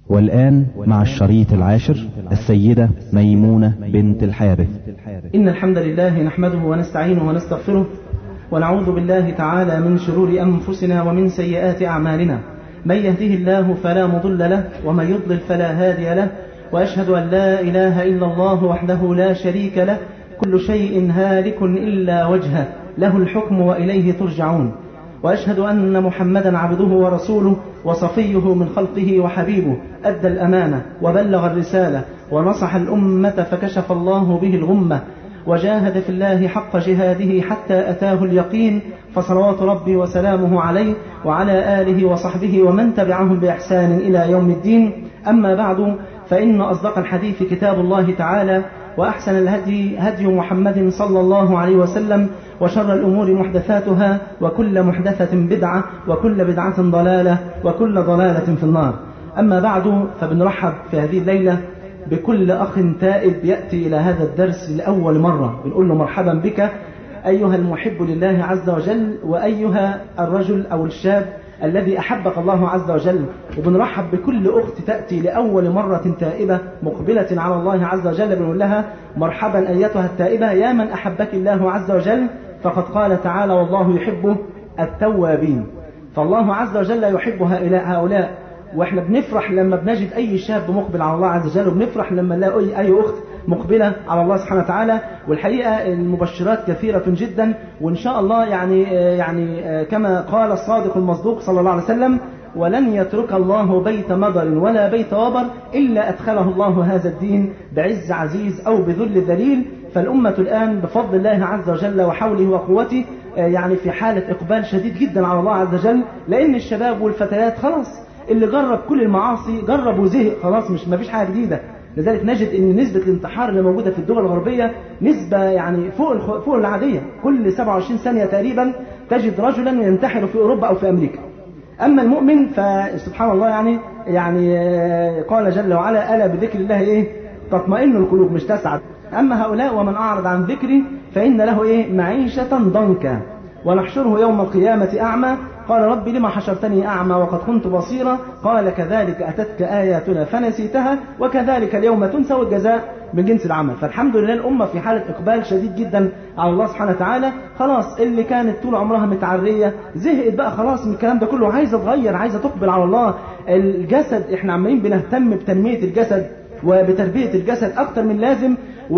والآن مع الشريط العاشر السيدة ميمونة بنت الحارث إن الحمد لله نحمده ونستعينه ونستغفره ونعوذ بالله تعالى من شرور أنفسنا ومن سيئات أعمالنا من يهده الله فلا مضل له ومن يضلل فلا هادي له وأشهد أن لا إله إلا الله وحده لا شريك له كل شيء هالك إلا وجهه له الحكم وإليه ترجعون وأشهد أن محمدا عبده ورسوله وصفيه من خلقه وحبيبه أدى الأمانة وبلغ الرسالة ونصح الأمة فكشف الله به الغمة وجاهد في الله حق جهاده حتى أتاه اليقين فصلوات ربي وسلامه عليه وعلى آله وصحبه ومن تبعهم بإحسان إلى يوم الدين أما بعد فإن أصدق الحديث كتاب الله تعالى وأحسن الهدي هدي محمد صلى الله عليه وسلم وشر الأمور محدثاتها وكل محدثة بدعة وكل بدعة ضلالة وكل ضلالة في النار أما بعد فبنرحب في هذه الليلة بكل أخ تائب يأتي إلى هذا الدرس لأول مرة بنقول له مرحبا بك أيها المحب لله عز وجل وأيها الرجل أو الشاب الذي أحبك الله عز وجل وبنرحب بكل أخت تأتي لأول مرة تائبة مقبلة على الله عز وجل بنقول لها مرحبا أيتها التائبة يا من أحبك الله عز وجل فقد قال تعالى والله يحب التوابين فالله عز وجل يحب هؤلاء واحنا بنفرح لما بنجد اي شاب مقبل على الله عز وجل وبنفرح لما نلاقي اي اخت مقبله على الله سبحانه وتعالى والحقيقه المبشرات كثيره جدا وان شاء الله يعني يعني كما قال الصادق المصدوق صلى الله عليه وسلم ولن يترك الله بيت مضر ولا بيت وبر الا ادخله الله هذا الدين بعز عزيز او بذل ذليل فالأمة الآن بفضل الله عز وجل وحوله وقوته يعني في حالة إقبال شديد جدا على الله عز وجل لأن الشباب والفتيات خلاص اللي جرب كل المعاصي جرب وزهق خلاص مش ما فيش حاجة جديدة لذلك نجد ان نسبة الانتحار اللي موجودة في الدول الغربية نسبة يعني فوق فوق العادية كل 27 ثانية تقريبا تجد رجلا ينتحر في اوروبا او في امريكا اما المؤمن فسبحان الله يعني يعني قال جل وعلا الا بذكر الله ايه تطمئن القلوب مش تسعد أما هؤلاء ومن أعرض عن ذكري فإن له إيه معيشة ضنكا ونحشره يوم القيامة أعمى قال رب لما حشرتني أعمى وقد كنت بصيرا قال كذلك أتتك آياتنا فنسيتها وكذلك اليوم تنسى والجزاء من جنس العمل فالحمد لله الأمة في حالة إقبال شديد جدا على الله سبحانه وتعالى خلاص اللي كانت طول عمرها متعرية زهقت بقى خلاص من الكلام ده كله عايزة تغير عايزة تقبل على الله الجسد احنا عمالين بنهتم بتنمية الجسد وبتربية الجسد أكتر من لازم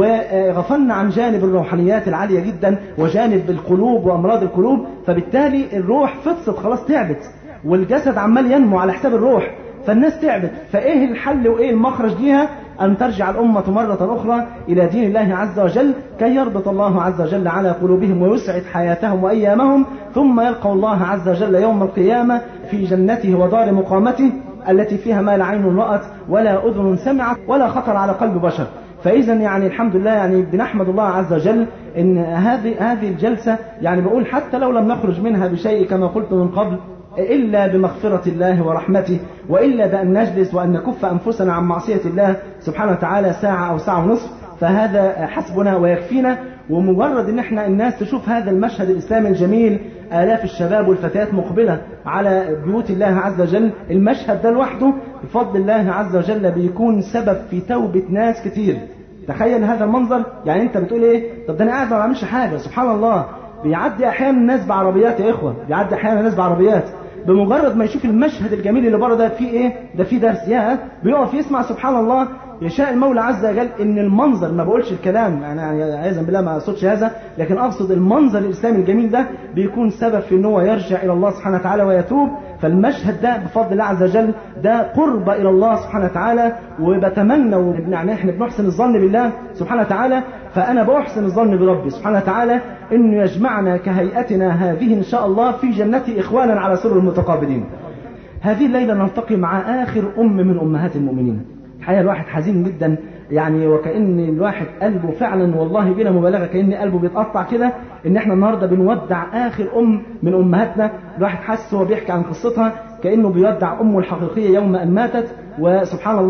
وغفلنا عن جانب الروحانيات العالية جدا وجانب القلوب وأمراض القلوب فبالتالي الروح فطست خلاص تعبت والجسد عمال ينمو على حساب الروح فالناس تعبت فإيه الحل وإيه المخرج ليها أن ترجع الأمة مرة أخرى إلى دين الله عز وجل كي يربط الله عز وجل على قلوبهم ويسعد حياتهم وأيامهم ثم يلقوا الله عز وجل يوم القيامة في جنته ودار مقامته التي فيها ما لا عين رأت ولا أذن سمعت ولا خطر على قلب بشر فإذا يعني الحمد لله يعني بنحمد الله عز وجل إن هذه هذه الجلسة يعني بقول حتى لو لم نخرج منها بشيء كما قلت من قبل إلا بمغفرة الله ورحمته وإلا بأن نجلس وأن نكف أنفسنا عن معصية الله سبحانه وتعالى ساعة أو ساعة ونصف فهذا حسبنا ويكفينا ومجرد ان احنا الناس تشوف هذا المشهد الاسلامي الجميل الاف الشباب والفتيات مقبله على بيوت الله عز وجل المشهد ده لوحده بفضل الله عز وجل بيكون سبب في توبه ناس كتير تخيل هذا المنظر يعني انت بتقول ايه طب ده انا قاعد ما بعملش حاجه سبحان الله بيعدي احيانا الناس بعربيات يا اخوه بيعدي احيانا الناس بعربيات بمجرد ما يشوف المشهد الجميل اللي بره ده فيه ايه ده فيه درس يا بيقف يسمع سبحان الله يشاء المولى عز وجل ان المنظر ما بقولش الكلام انا يعني عايزا بالله ما اقصدش هذا لكن اقصد المنظر الاسلامي الجميل ده بيكون سبب في ان هو يرجع الى الله سبحانه وتعالى ويتوب فالمشهد ده بفضل الله عز وجل ده قرب الى الله سبحانه وتعالى وبتمنى يعني احنا بنحسن الظن بالله سبحانه وتعالى فانا بحسن الظن بربي سبحانه وتعالى انه يجمعنا كهيئتنا هذه ان شاء الله في جنته اخوانا على سر المتقابلين هذه الليله نلتقي مع اخر ام من امهات المؤمنين الحقيقه الواحد حزين جدا يعني وكأن الواحد قلبه فعلا والله بلا مبالغة كأن قلبه بيتقطع كده ان احنا النهاردة بنودع اخر ام من امهاتنا الواحد حاسس هو بيحكي عن قصتها كأنه بيودع امه الحقيقية يوم ان ماتت وسبحان الله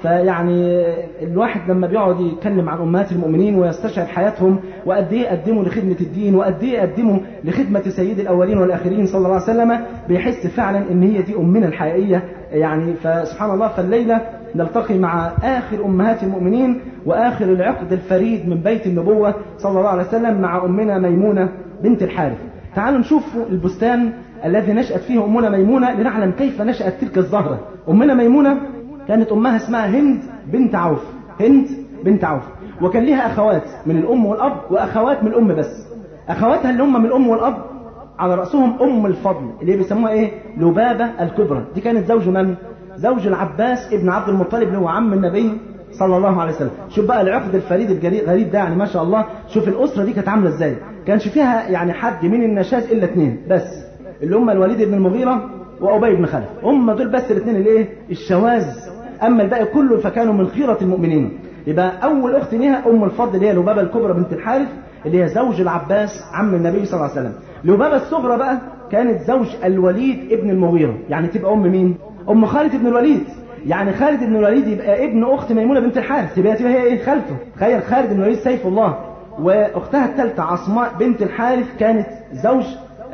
فيعني الواحد لما بيقعد يتكلم عن امهات المؤمنين ويستشعر حياتهم وقد ايه قدموا لخدمه الدين وقد ايه قدموا لخدمه سيد الاولين والاخرين صلى الله عليه وسلم بيحس فعلا ان هي دي امنا الحقيقيه يعني فسبحان الله فالليله نلتقي مع اخر امهات المؤمنين واخر العقد الفريد من بيت النبوه صلى الله عليه وسلم مع امنا ميمونه بنت الحارث. تعالوا نشوف البستان الذي نشأت فيه أمنا ميمونة لنعلم كيف نشأت تلك الزهرة أمنا ميمونة كانت أمها اسمها هند بنت عوف هند بنت عوف وكان لها أخوات من الأم والأب وأخوات من الأم بس أخواتها اللي هم من الأم والأب على رأسهم أم الفضل اللي بيسموها إيه لبابة الكبرى دي كانت زوج من زوج العباس ابن عبد المطلب اللي هو عم النبي صلى الله عليه وسلم شوف بقى العقد الفريد الغريب ده يعني ما شاء الله شوف الأسرة دي كانت عاملة إزاي كانش فيها يعني حد من النشاز إلا اثنين بس اللي هم الوليد بن المغيرة وأبي بن خلف هم دول بس الاثنين الايه الشواذ أما الباقي كله فكانوا من خيرة المؤمنين يبقى أول أخت ليها أم الفضل اللي هي لبابة الكبرى بنت الحارث اللي هي زوج العباس عم النبي صلى الله عليه وسلم لبابة الصغرى بقى كانت زوج الوليد ابن المغيرة يعني تبقى أم مين أم خالد بن الوليد يعني خالد بن الوليد يبقى ابن أخت ميمونة بنت الحارث يبقى تبقى هي إيه خالته تخيل خالد بن الوليد سيف الله وأختها الثالثة عصماء بنت الحارث كانت زوج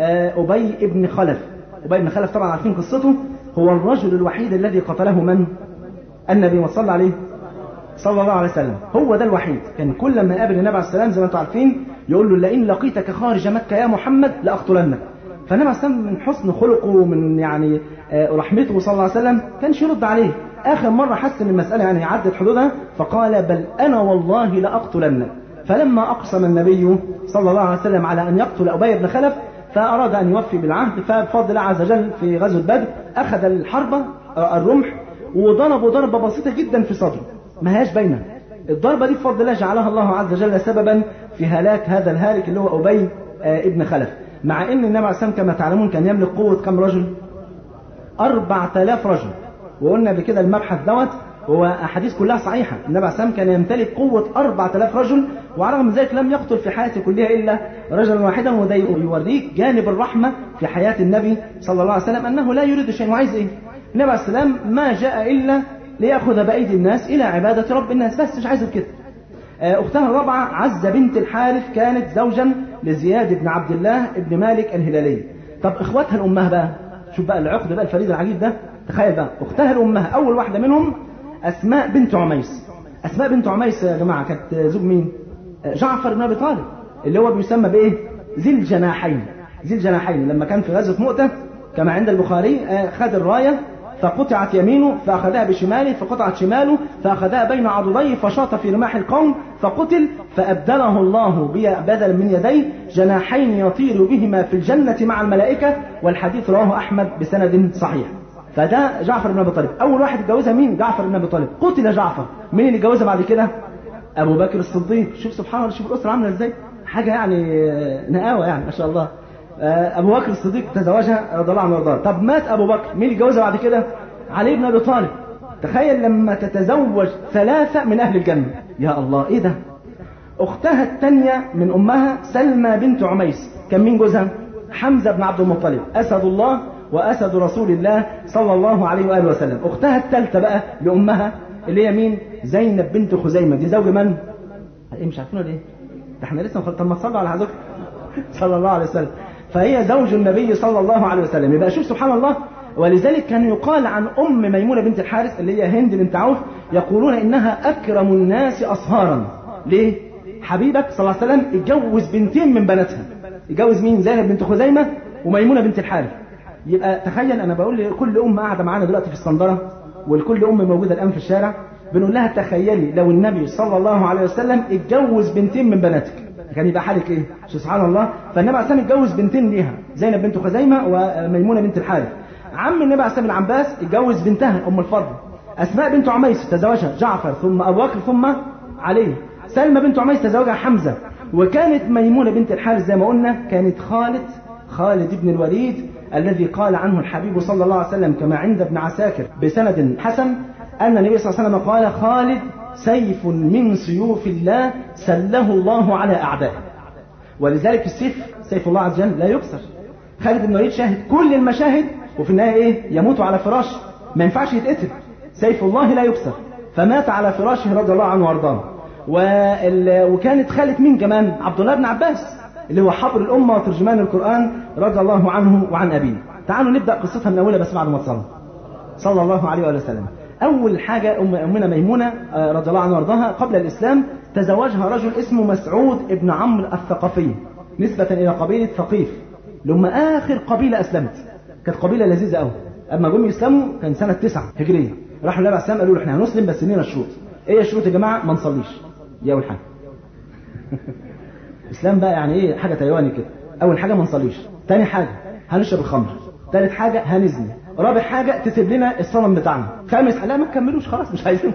أبي ابن خلف أبي بن خلف طبعا عارفين قصته هو الرجل الوحيد الذي قتله من النبي صلى عليه صلى الله عليه وسلم هو ده الوحيد كان كل ما يقابل النبي عليه السلام زي ما انتم عارفين يقول له لئن لقيتك خارج مكة يا محمد لأقتلنك فالنبي عليه السلام من حسن خلقه ومن يعني رحمته صلى الله عليه وسلم كانش يرد عليه آخر مرة حس ان المسألة يعني عدت حدودها فقال بل أنا والله لأقتلنك فلما أقسم النبي صلى الله عليه وسلم على أن يقتل أبي بن خلف فأراد أن يوفي بالعهد فبفضل الله عز وجل في غزوة بدر أخذ الحربة الرمح وضربه ضربة بسيطة جدا في صدره ما هياش باينة الضربة دي بفضل الله جعلها الله عز وجل سببا في هلاك هذا الهالك اللي هو أبي ابن خلف مع أن النبي عليه السلام كما تعلمون كان يملك قوة كم رجل 4000 رجل وقلنا بكده المبحث دوت هو أحاديث كلها صحيحة النبي عليه السلام كان يمتلك قوة 4000 رجل وعلى الرغم من ذلك لم يقتل في حياته كلها إلا رجلا واحدا وده يوريك جانب الرحمة في حياة النبي صلى الله عليه وسلم أنه لا يريد شيء وعايز إيه النبي عليه السلام ما جاء إلا ليأخذ بأيدي الناس إلى عبادة رب الناس بس مش عايز كده أختها الرابعة عزة بنت الحارث كانت زوجا لزياد بن عبد الله بن مالك الهلالي طب إخواتها الأمها بقى شوف بقى العقد بقى الفريد العجيب ده تخيل بقى أختها الأمها أول واحدة منهم أسماء بنت عميس أسماء بنت عميس يا جماعة كانت زوج مين جعفر بن أبي طالب اللي هو بيسمى بإيه ذي الجناحين ذي الجناحين لما كان في غزوة مؤتة كما عند البخاري خد الراية فقطعت يمينه فأخذها بشماله فقطعت شماله فأخذها بين عضديه فشاط في رماح القوم فقتل فأبدله الله بدلا من يديه جناحين يطير بهما في الجنة مع الملائكة والحديث رواه أحمد بسند صحيح فده جعفر بن ابي طالب اول واحد اتجوزها مين جعفر بن ابي طالب قتل جعفر مين اللي اتجوزها بعد كده ابو بكر الصديق شوف سبحان الله شوف الاسره عامله ازاي حاجه يعني نقاوه يعني ما شاء الله ابو بكر الصديق تزوجها رضي الله عنه وارضاه طب مات ابو بكر مين اللي اتجوزها بعد كده علي بن ابي طالب تخيل لما تتزوج ثلاثه من اهل الجنه يا الله ايه ده اختها الثانيه من امها سلمى بنت عميس كان مين جوزها حمزه بن عبد المطلب اسد الله وأسد رسول الله صلى الله عليه وآله وسلم أختها الثالثة بقى لأمها اللي هي مين زينب بنت خزيمة دي زوج من إيه مش عارفين ولا إيه ده احنا لسه طب ما تصلوا على حضرتك صلى الله عليه وسلم فهي زوج النبي صلى الله عليه وسلم يبقى شوف سبحان الله ولذلك كان يقال عن أم ميمونة بنت الحارث اللي هي هند بنت عوف يقولون إنها أكرم الناس أصهارا ليه حبيبك صلى الله عليه وسلم اتجوز بنتين من بناتها اتجوز مين زينب بنت خزيمة وميمونة بنت الحارث يبقى تخيل انا بقول لكل ام قاعده معانا دلوقتي في الصندره ولكل ام موجوده الان في الشارع بنقول لها تخيلي لو النبي صلى الله عليه وسلم اتجوز بنتين من بناتك كان يبقى حالك ايه سبحان الله فالنبي عليه السلام اتجوز بنتين ليها زينب بنت خزيمه وميمونه بنت الحارث عم النبي عليه السلام العباس اتجوز بنتها ام الفضل اسماء بنت عميس تزوجها جعفر ثم ابو بكر ثم علي سلمى بنت عميس تزوجها حمزه وكانت ميمونه بنت الحارث زي ما قلنا كانت خالد خالد بن الوليد الذي قال عنه الحبيب صلى الله عليه وسلم كما عند ابن عساكر بسند حسن أن النبي صلى الله عليه وسلم قال خالد سيف من سيوف الله سله الله على أعدائه ولذلك السيف سيف الله عز وجل لا يكسر خالد بن الوليد شاهد كل المشاهد وفي النهاية إيه يموت على فراش ما ينفعش يتقتل سيف الله لا يكسر فمات على فراشه رضي الله عنه وارضاه وال... وكانت خالة مين كمان عبد الله بن عباس اللي هو حبر الأمة وترجمان القرآن رضي الله عنه وعن أبيه تعالوا نبدأ قصتها من أولها بس بعد ما تصلوا صلى الله عليه وآله وسلم أول حاجة أم أمنا ميمونة رضي الله عنها وارضاها قبل الإسلام تزوجها رجل اسمه مسعود ابن عمرو الثقفي نسبة إلى قبيلة ثقيف اللي هم آخر قبيلة أسلمت كانت قبيلة لذيذة قوي أما جم يسلموا كان سنة تسعة هجرية راحوا النبي عليه السلام قالوا له احنا هنسلم بس لينا الشروط ايه الشروط يا جماعة ما نصليش دي أول حاجة الإسلام بقى يعني ايه حاجة تايواني كده أول حاجة ما نصليش تاني حاجة هنشرب الخمر ثالث حاجة هنزني رابع حاجة تسيب لنا الصنم بتاعنا خامس لا ما تكملوش خلاص مش عايزين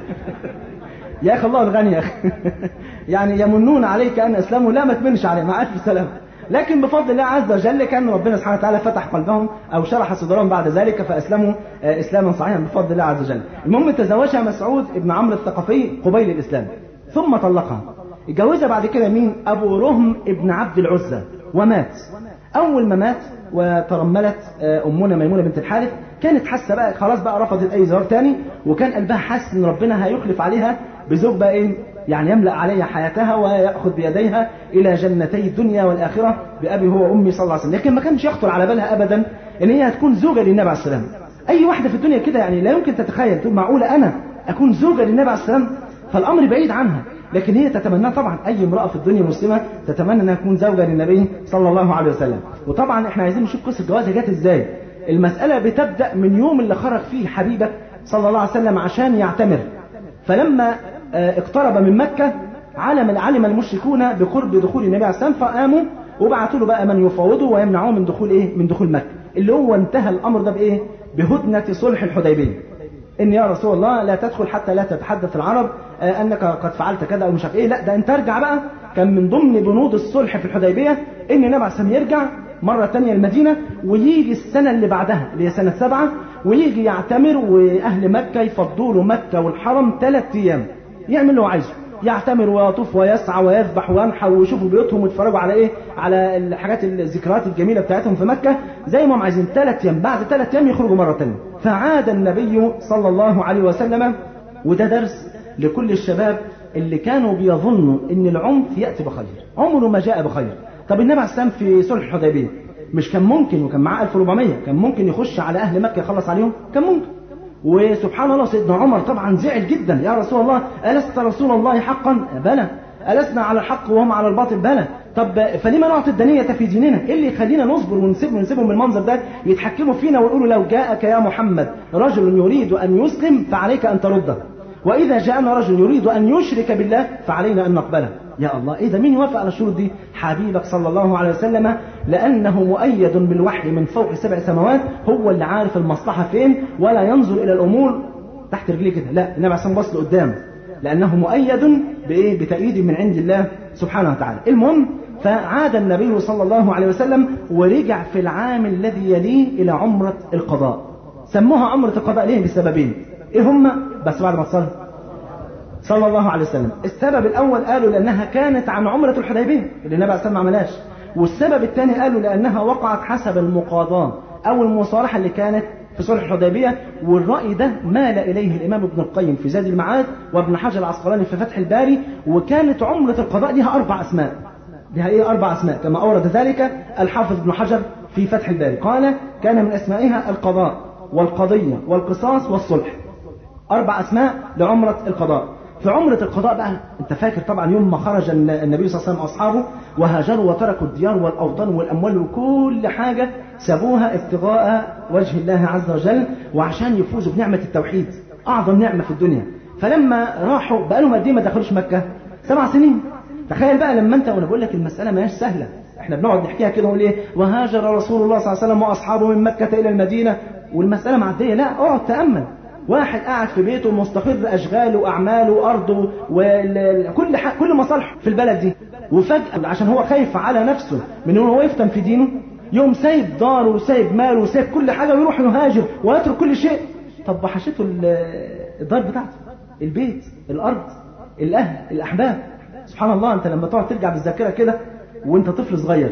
يا اخي الله الغني يا اخي يعني يمنون عليك ان اسلموا لا ما تمنش عليه مع الف سلامه لكن بفضل الله عز وجل كان ربنا سبحانه وتعالى فتح قلبهم او شرح صدورهم بعد ذلك فاسلموا اسلاما صحيحا بفضل الله عز وجل. المهم تزوجها مسعود ابن عمرو الثقفي قبيل الاسلام ثم طلقها. اتجوزها بعد كده مين؟ ابو رهم ابن عبد العزى ومات. اول ما مات وترملت امنا ميمونه بنت الحارث كانت حاسه بقى خلاص بقى رفضت اي زواج تاني وكان قلبها حاسس ان ربنا هيخلف عليها بزوج بقى ايه يعني يملا عليها حياتها وياخذ بيديها الى جنتي الدنيا والاخره بابي هو وامي صلى الله عليه وسلم لكن ما كانش يخطر على بالها ابدا ان هي هتكون زوجه للنبي عليه السلام اي واحده في الدنيا كده يعني لا يمكن تتخيل تقول معقوله انا اكون زوجه للنبي عليه السلام فالامر بعيد عنها لكن هي تتمنى طبعا اي امراه في الدنيا مسلمه تتمنى انها تكون زوجه للنبي صلى الله عليه وسلم وطبعا احنا عايزين نشوف قصه جوازها جت ازاي المساله بتبدا من يوم اللي خرج فيه حبيبك صلى الله عليه وسلم عشان يعتمر فلما اقترب من مكه علم علم المشركون بقرب دخول النبي عليه السلام فقاموا وبعثوا له بقى من يفاوضه ويمنعوه من دخول ايه من دخول مكه اللي هو انتهى الامر ده بايه بهدنه صلح الحديبيه ان يا رسول الله لا تدخل حتى لا تتحدث العرب انك قد فعلت كذا او مش عارف ايه لا ده انت ارجع بقى كان من ضمن بنود الصلح في الحديبيه ان النبي عليه السلام يرجع مرة تانية المدينة ويجي السنة اللي بعدها اللي هي سنة سبعة ويجي يعتمر وأهل مكة يفضوا له مكة والحرم ثلاث أيام يعمل اللي هو عايزه يعتمر ويطوف ويسعى ويذبح وينحر ويشوفوا بيوتهم ويتفرجوا على ايه على الحاجات الذكريات الجميله بتاعتهم في مكه زي ما هم عايزين ثلاث ايام بعد ثلاث ايام يخرجوا مره ثانيه فعاد النبي صلى الله عليه وسلم وده درس لكل الشباب اللي كانوا بيظنوا ان العنف ياتي بخير عمره ما جاء بخير طب النبي عليه السلام في صلح الحديبيه مش كان ممكن وكان معاه 1400 كان ممكن يخش على اهل مكه يخلص عليهم كان ممكن وسبحان الله سيدنا عمر طبعا زعل جدا يا رسول الله ألست رسول الله حقا بلى ألسنا على الحق وهم على الباطل بلى طب فلما نعطي الدنية في ديننا ايه اللي يخلينا نصبر ونسيبهم ونسيبهم بالمنظر ده يتحكموا فينا ويقولوا لو جاءك يا محمد رجل يريد أن يسلم فعليك أن ترده وإذا جاءنا رجل يريد أن يشرك بالله فعلينا أن نقبله يا الله إيه ده مين يوافق على الشروط دي حبيبك صلى الله عليه وسلم لأنه مؤيد بالوحي من فوق سبع سماوات هو اللي عارف المصلحة فين ولا ينظر إلى الأمور تحت رجليه كده لا النبي عليه بص لقدام لأنه مؤيد بإيه بتأييد من عند الله سبحانه وتعالى المهم فعاد النبي صلى الله عليه وسلم ورجع في العام الذي يليه إلى عمرة القضاء سموها عمرة القضاء ليه بسببين إيه هما بس بعد ما تصلي صلى الله عليه وسلم السبب الأول قالوا لأنها كانت عن عمرة الحديبية اللي النبي عليه الصلاة ما عملهاش والسبب الثاني قالوا لأنها وقعت حسب المقاضاة أو المصالحة اللي كانت في صلح الحديبية والرأي ده مال إليه الإمام ابن القيم في زاد المعاد وابن حجر العسقلاني في فتح الباري وكانت عمرة القضاء لها أربع أسماء لها إيه أربع أسماء كما أورد ذلك الحافظ ابن حجر في فتح الباري قال كان من أسمائها القضاء والقضية والقصاص والصلح أربع أسماء لعمرة القضاء في عمرة القضاء بقى انت فاكر طبعا يوم ما خرج النبي صلى الله عليه وسلم واصحابه وهاجروا وتركوا الديار والاوطان والاموال وكل حاجه سابوها ابتغاء وجه الله عز وجل وعشان يفوزوا بنعمه التوحيد اعظم نعمه في الدنيا فلما راحوا بقى لهم قد ايه ما دخلوش مكه سبع سنين تخيل بقى لما انت وانا بقول لك المساله ما هيش سهله احنا بنقعد نحكيها كده ونقول ايه وهاجر رسول الله صلى الله عليه وسلم واصحابه من مكه الى المدينه والمساله معديه لا اقعد تامل واحد قاعد في بيته مستقر اشغاله واعماله وارضه وكل ح... كل مصالحه في البلد دي وفجاه عشان هو خايف على نفسه من ان هو يفتن في دينه يوم سايب داره وسايب ماله وسايب كل حاجه ويروح يهاجر ويترك كل شيء طب وحشته الدار بتاعته البيت الارض الاهل الاحباب سبحان الله انت لما تقعد ترجع بالذاكره كده وانت طفل صغير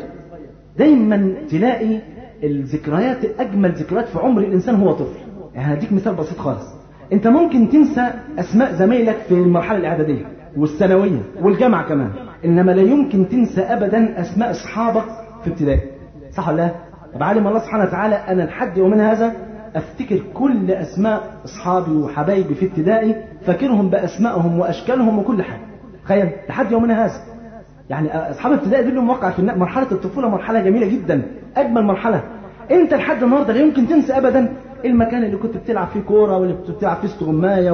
دايما تلاقي الذكريات اجمل ذكريات في عمر الانسان هو طفل يعني هديك مثال بسيط خالص انت ممكن تنسى اسماء زمايلك في المرحله الاعداديه والثانويه والجامعه كمان انما لا يمكن تنسى ابدا اسماء اصحابك في ابتدائي صح ولا لا طب علم الله سبحانه وتعالى انا لحد يومنا هذا افتكر كل اسماء اصحابي وحبايبي في ابتدائي فاكرهم باسمائهم واشكالهم وكل حاجه تخيل لحد يومنا هذا يعني اصحاب ابتدائي دول لهم واقع في مرحله الطفوله مرحله جميله جدا اجمل مرحله انت لحد النهارده لا يمكن تنسى ابدا المكان اللي كنت بتلعب فيه كوره واللي كنت بتلعب فيه استغمايه و...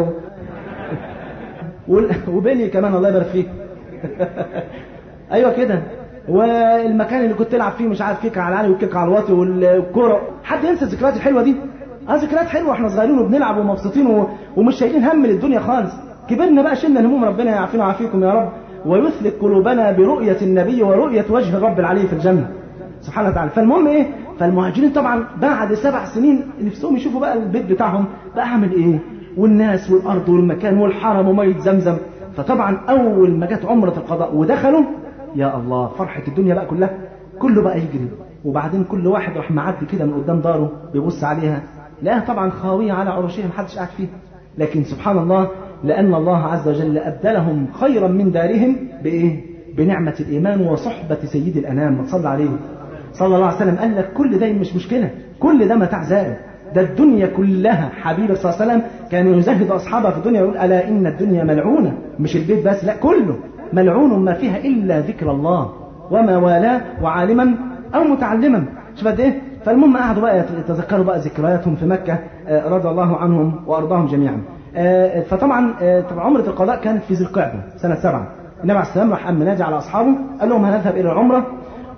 وبيلي كمان الله يبارك فيك ايوه كده والمكان اللي كنت تلعب فيه مش عارف كيك على العالي وكيك على الواطي والكوره حد ينسى الذكريات الحلوه دي اه ذكريات حلوه احنا صغيرين وبنلعب ومبسوطين و... ومش شايلين هم للدنيا خالص كبرنا بقى شلنا الهموم ربنا يعافينا ويعافيكم يا رب ويثلك قلوبنا برؤية النبي ورؤية وجه الرب العلي في الجنة سبحانه وتعالى فالمهم ايه فالمهاجرين طبعا بعد سبع سنين نفسهم يشوفوا بقى البيت بتاعهم بقى عامل ايه والناس والارض والمكان والحرم ومية زمزم فطبعا اول ما جت عمرة القضاء ودخلوا يا الله فرحة الدنيا بقى كلها كله بقى يجري وبعدين كل واحد راح معدي كده من قدام داره بيبص عليها لقاها طبعا خاوية على عروشها محدش قاعد فيها لكن سبحان الله لأن الله عز وجل أبدلهم خيرا من دارهم بإيه؟ بنعمة الإيمان وصحبة سيد الأنام ما تصلى عليه صلى الله عليه وسلم قال لك كل ده مش مشكلة كل ده متاع زائل ده الدنيا كلها حبيبك صلى الله عليه وسلم كان يزهد أصحابه في الدنيا يقول ألا إن الدنيا ملعونة مش البيت بس لا كله ملعون ما فيها إلا ذكر الله وما والاه وعالما أو متعلما شوف قد إيه فالمهم قعدوا بقى يتذكروا بقى ذكرياتهم في مكة رضي الله عنهم وأرضاهم جميعا فطبعا طبعا عمرة القضاء كانت في ذي القعدة سنة سبعة النبي عليه السلام راح أم ناجي على أصحابه قال لهم هنذهب إلى العمرة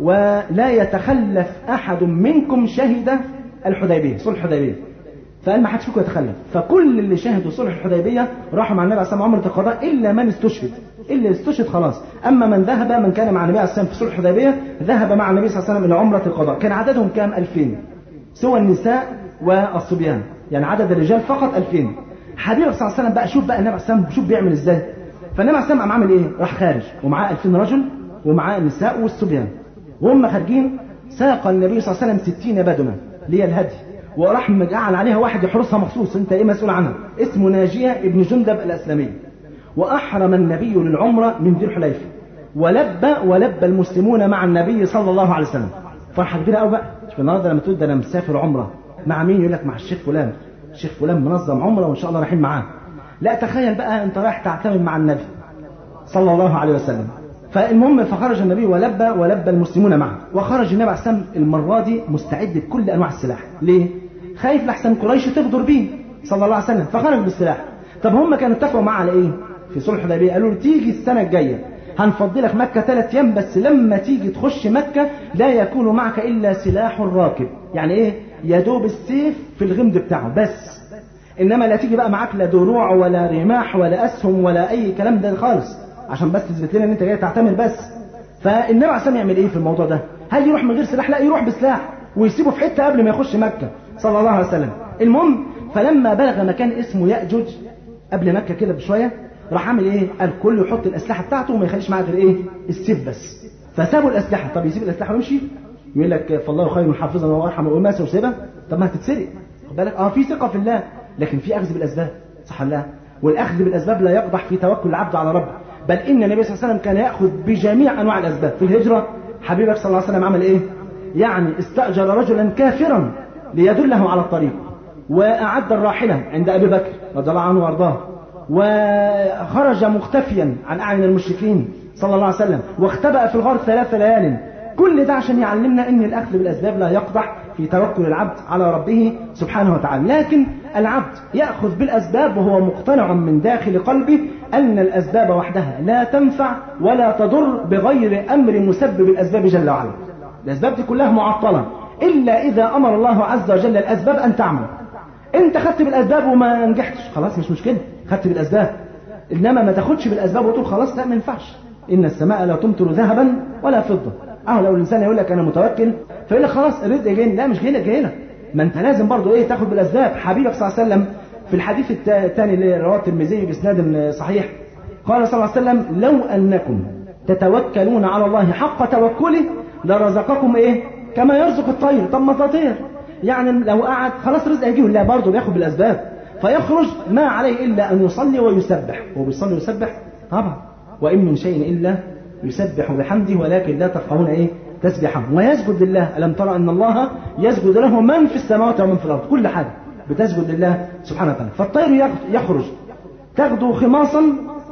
ولا يتخلف أحد منكم شهد الحديبية صلح الحديبية فقال ما حدش فيكم يتخلف فكل اللي شهدوا صلح الحديبية راحوا مع النبي عليه السلام عمرة القضاء إلا من استشهد إلا استشهد خلاص أما من ذهب من كان مع النبي عليه السلام في صلح الحديبية ذهب مع النبي صلى الله عليه وسلم إلى عمرة القضاء كان عددهم كام 2000 سوى النساء والصبيان يعني عدد الرجال فقط 2000 حبيبك صلى الله عليه وسلم بقى شوف بقى النبي عليه السلام شوف بيعمل ازاي فالنبي عليه السلام قام عامل ايه راح خارج ومعاه 2000 رجل ومعاه النساء والصبيان وهم خارجين ساق النبي صلى الله عليه وسلم 60 بدنه اللي هي الهدي وراح مجعل عليها واحد يحرسها مخصوص انت ايه مسؤول عنها اسمه ناجيه ابن جندب الاسلمي واحرم النبي للعمره من ذي الحليفه ولبى ولبى المسلمون مع النبي صلى الله عليه وسلم فرحه كبيره قوي بقى شوف النهارده لما تقول ده انا مسافر عمره مع مين يقول لك مع الشيخ فلان الشيخ فلان منظم عمره وان شاء الله رايحين معاه لا تخيل بقى انت رايح تعتمد مع النبي صلى الله عليه وسلم فالمهم فخرج النبي ولبى ولبى المسلمون معه وخرج النبي عليه السلام المره دي مستعد بكل انواع السلاح ليه خايف لحسن قريش تغدر بيه صلى الله عليه وسلم فخرج بالسلاح طب هم كانوا اتفقوا معاه على ايه في صلح الحديبيه قالوا له تيجي السنه الجايه هنفضي لك مكة ثلاث أيام بس لما تيجي تخش مكة لا يكون معك إلا سلاح الراكب يعني إيه يا دوب السيف في الغمد بتاعه بس إنما لا تيجي بقى معاك لا دروع ولا رماح ولا أسهم ولا أي كلام ده خالص عشان بس تثبت لنا إن أنت جاي تعتمر بس فالنبي عليه الصلاة يعمل إيه في الموضوع ده هل يروح من غير سلاح لا يروح بسلاح ويسيبه في حتة قبل ما يخش مكة صلى الله عليه وسلم المهم فلما بلغ مكان اسمه يأجوج قبل مكة كده بشوية راح عامل ايه قال كله يحط الاسلحه بتاعته وما يخليش معاه غير ايه السيف بس فسابوا الاسلحه طب يسيب الاسلحه ويمشي يقول لك فالله خير حافظا وارحم وماسه وسيبها طب ما هتتسرق خد بالك اه في ثقه في الله لكن في اخذ بالاسباب صح الله والاخذ بالاسباب لا يقدح في توكل العبد على ربه بل ان النبي صلى الله عليه وسلم كان ياخذ بجميع انواع الاسباب في الهجره حبيبك صلى الله عليه وسلم عمل ايه يعني استاجر رجلا كافرا ليدله على الطريق واعد الراحله عند ابي بكر رضي الله عنه وارضاه وخرج مختفيا عن أعين المشركين صلى الله عليه وسلم واختبأ في الغار ثلاث ليال كل ده عشان يعلمنا ان الاخذ بالاسباب لا يقدح في توكل العبد على ربه سبحانه وتعالى لكن العبد ياخذ بالاسباب وهو مقتنع من داخل قلبه ان الاسباب وحدها لا تنفع ولا تضر بغير امر مسبب الاسباب جل وعلا الاسباب دي كلها معطله الا اذا امر الله عز وجل الاسباب ان تعمل انت خدت بالاسباب وما نجحتش خلاص مش مشكله خدت بالاسباب انما ما تاخدش بالاسباب وتقول خلاص لا ما ينفعش ان السماء لا تمطر ذهبا ولا فضه اه لو الانسان يقول لك انا متوكل فيقول لك خلاص الرزق جاي لا مش جاي لك جاي لك ما انت لازم برضه ايه تاخد بالاسباب حبيبك صلى الله عليه وسلم في الحديث الثاني اللي رواه الترمذي باسناد صحيح قال صلى الله عليه وسلم لو انكم تتوكلون على الله حق توكله لرزقكم ايه كما يرزق الطير طب ما تطير يعني لو قعد خلاص رزق هيجيه لا برضه بياخد بالاسباب فيخرج ما عليه إلا أن يصلي ويسبح هو بيصلي ويسبح طبعا وإن من شيء إلا يسبح بحمده ولكن لا تفقهون إيه تسبحه ويسجد لله ألم ترى أن الله يسجد له من في السماوات ومن في الأرض كل حاجة بتسجد لله سبحانه وتعالى فالطير يخرج تغدو خماصا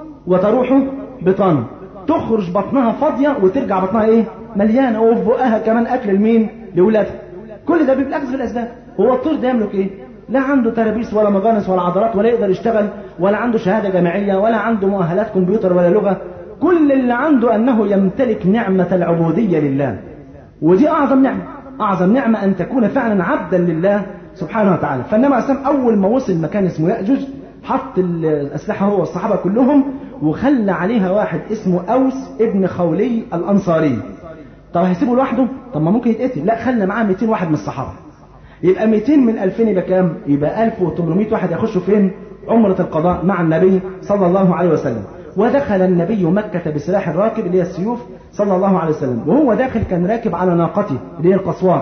وتروح بطانا تخرج بطنها فاضية وترجع بطنها ايه مليانة وفي بقها كمان اكل لمين لولادها كل ده بيبقى في الاسباب هو الطير ده يملك ايه لا عنده ترابيس ولا مجانس ولا عضلات ولا يقدر يشتغل ولا عنده شهادة جامعية ولا عنده مؤهلات كمبيوتر ولا لغة كل اللي عنده انه يمتلك نعمة العبودية لله ودي اعظم نعمة اعظم نعمة ان تكون فعلا عبدا لله سبحانه وتعالى فالنبي عليه الصلاه اول ما وصل مكان اسمه ياجوج حط الاسلحه هو والصحابه كلهم وخلى عليها واحد اسمه اوس ابن خولي الانصاري طب هيسيبه لوحده طب ما ممكن يتقتل لا خلى معاه 200 واحد من الصحابه يبقى 200 من 2000 يبقى كام يبقى 1800 واحد يخشوا فين عمرة القضاء مع النبي صلى الله عليه وسلم ودخل النبي مكة بسلاح الراكب اللي هي السيوف صلى الله عليه وسلم وهو داخل كان راكب على ناقته اللي هي القصواء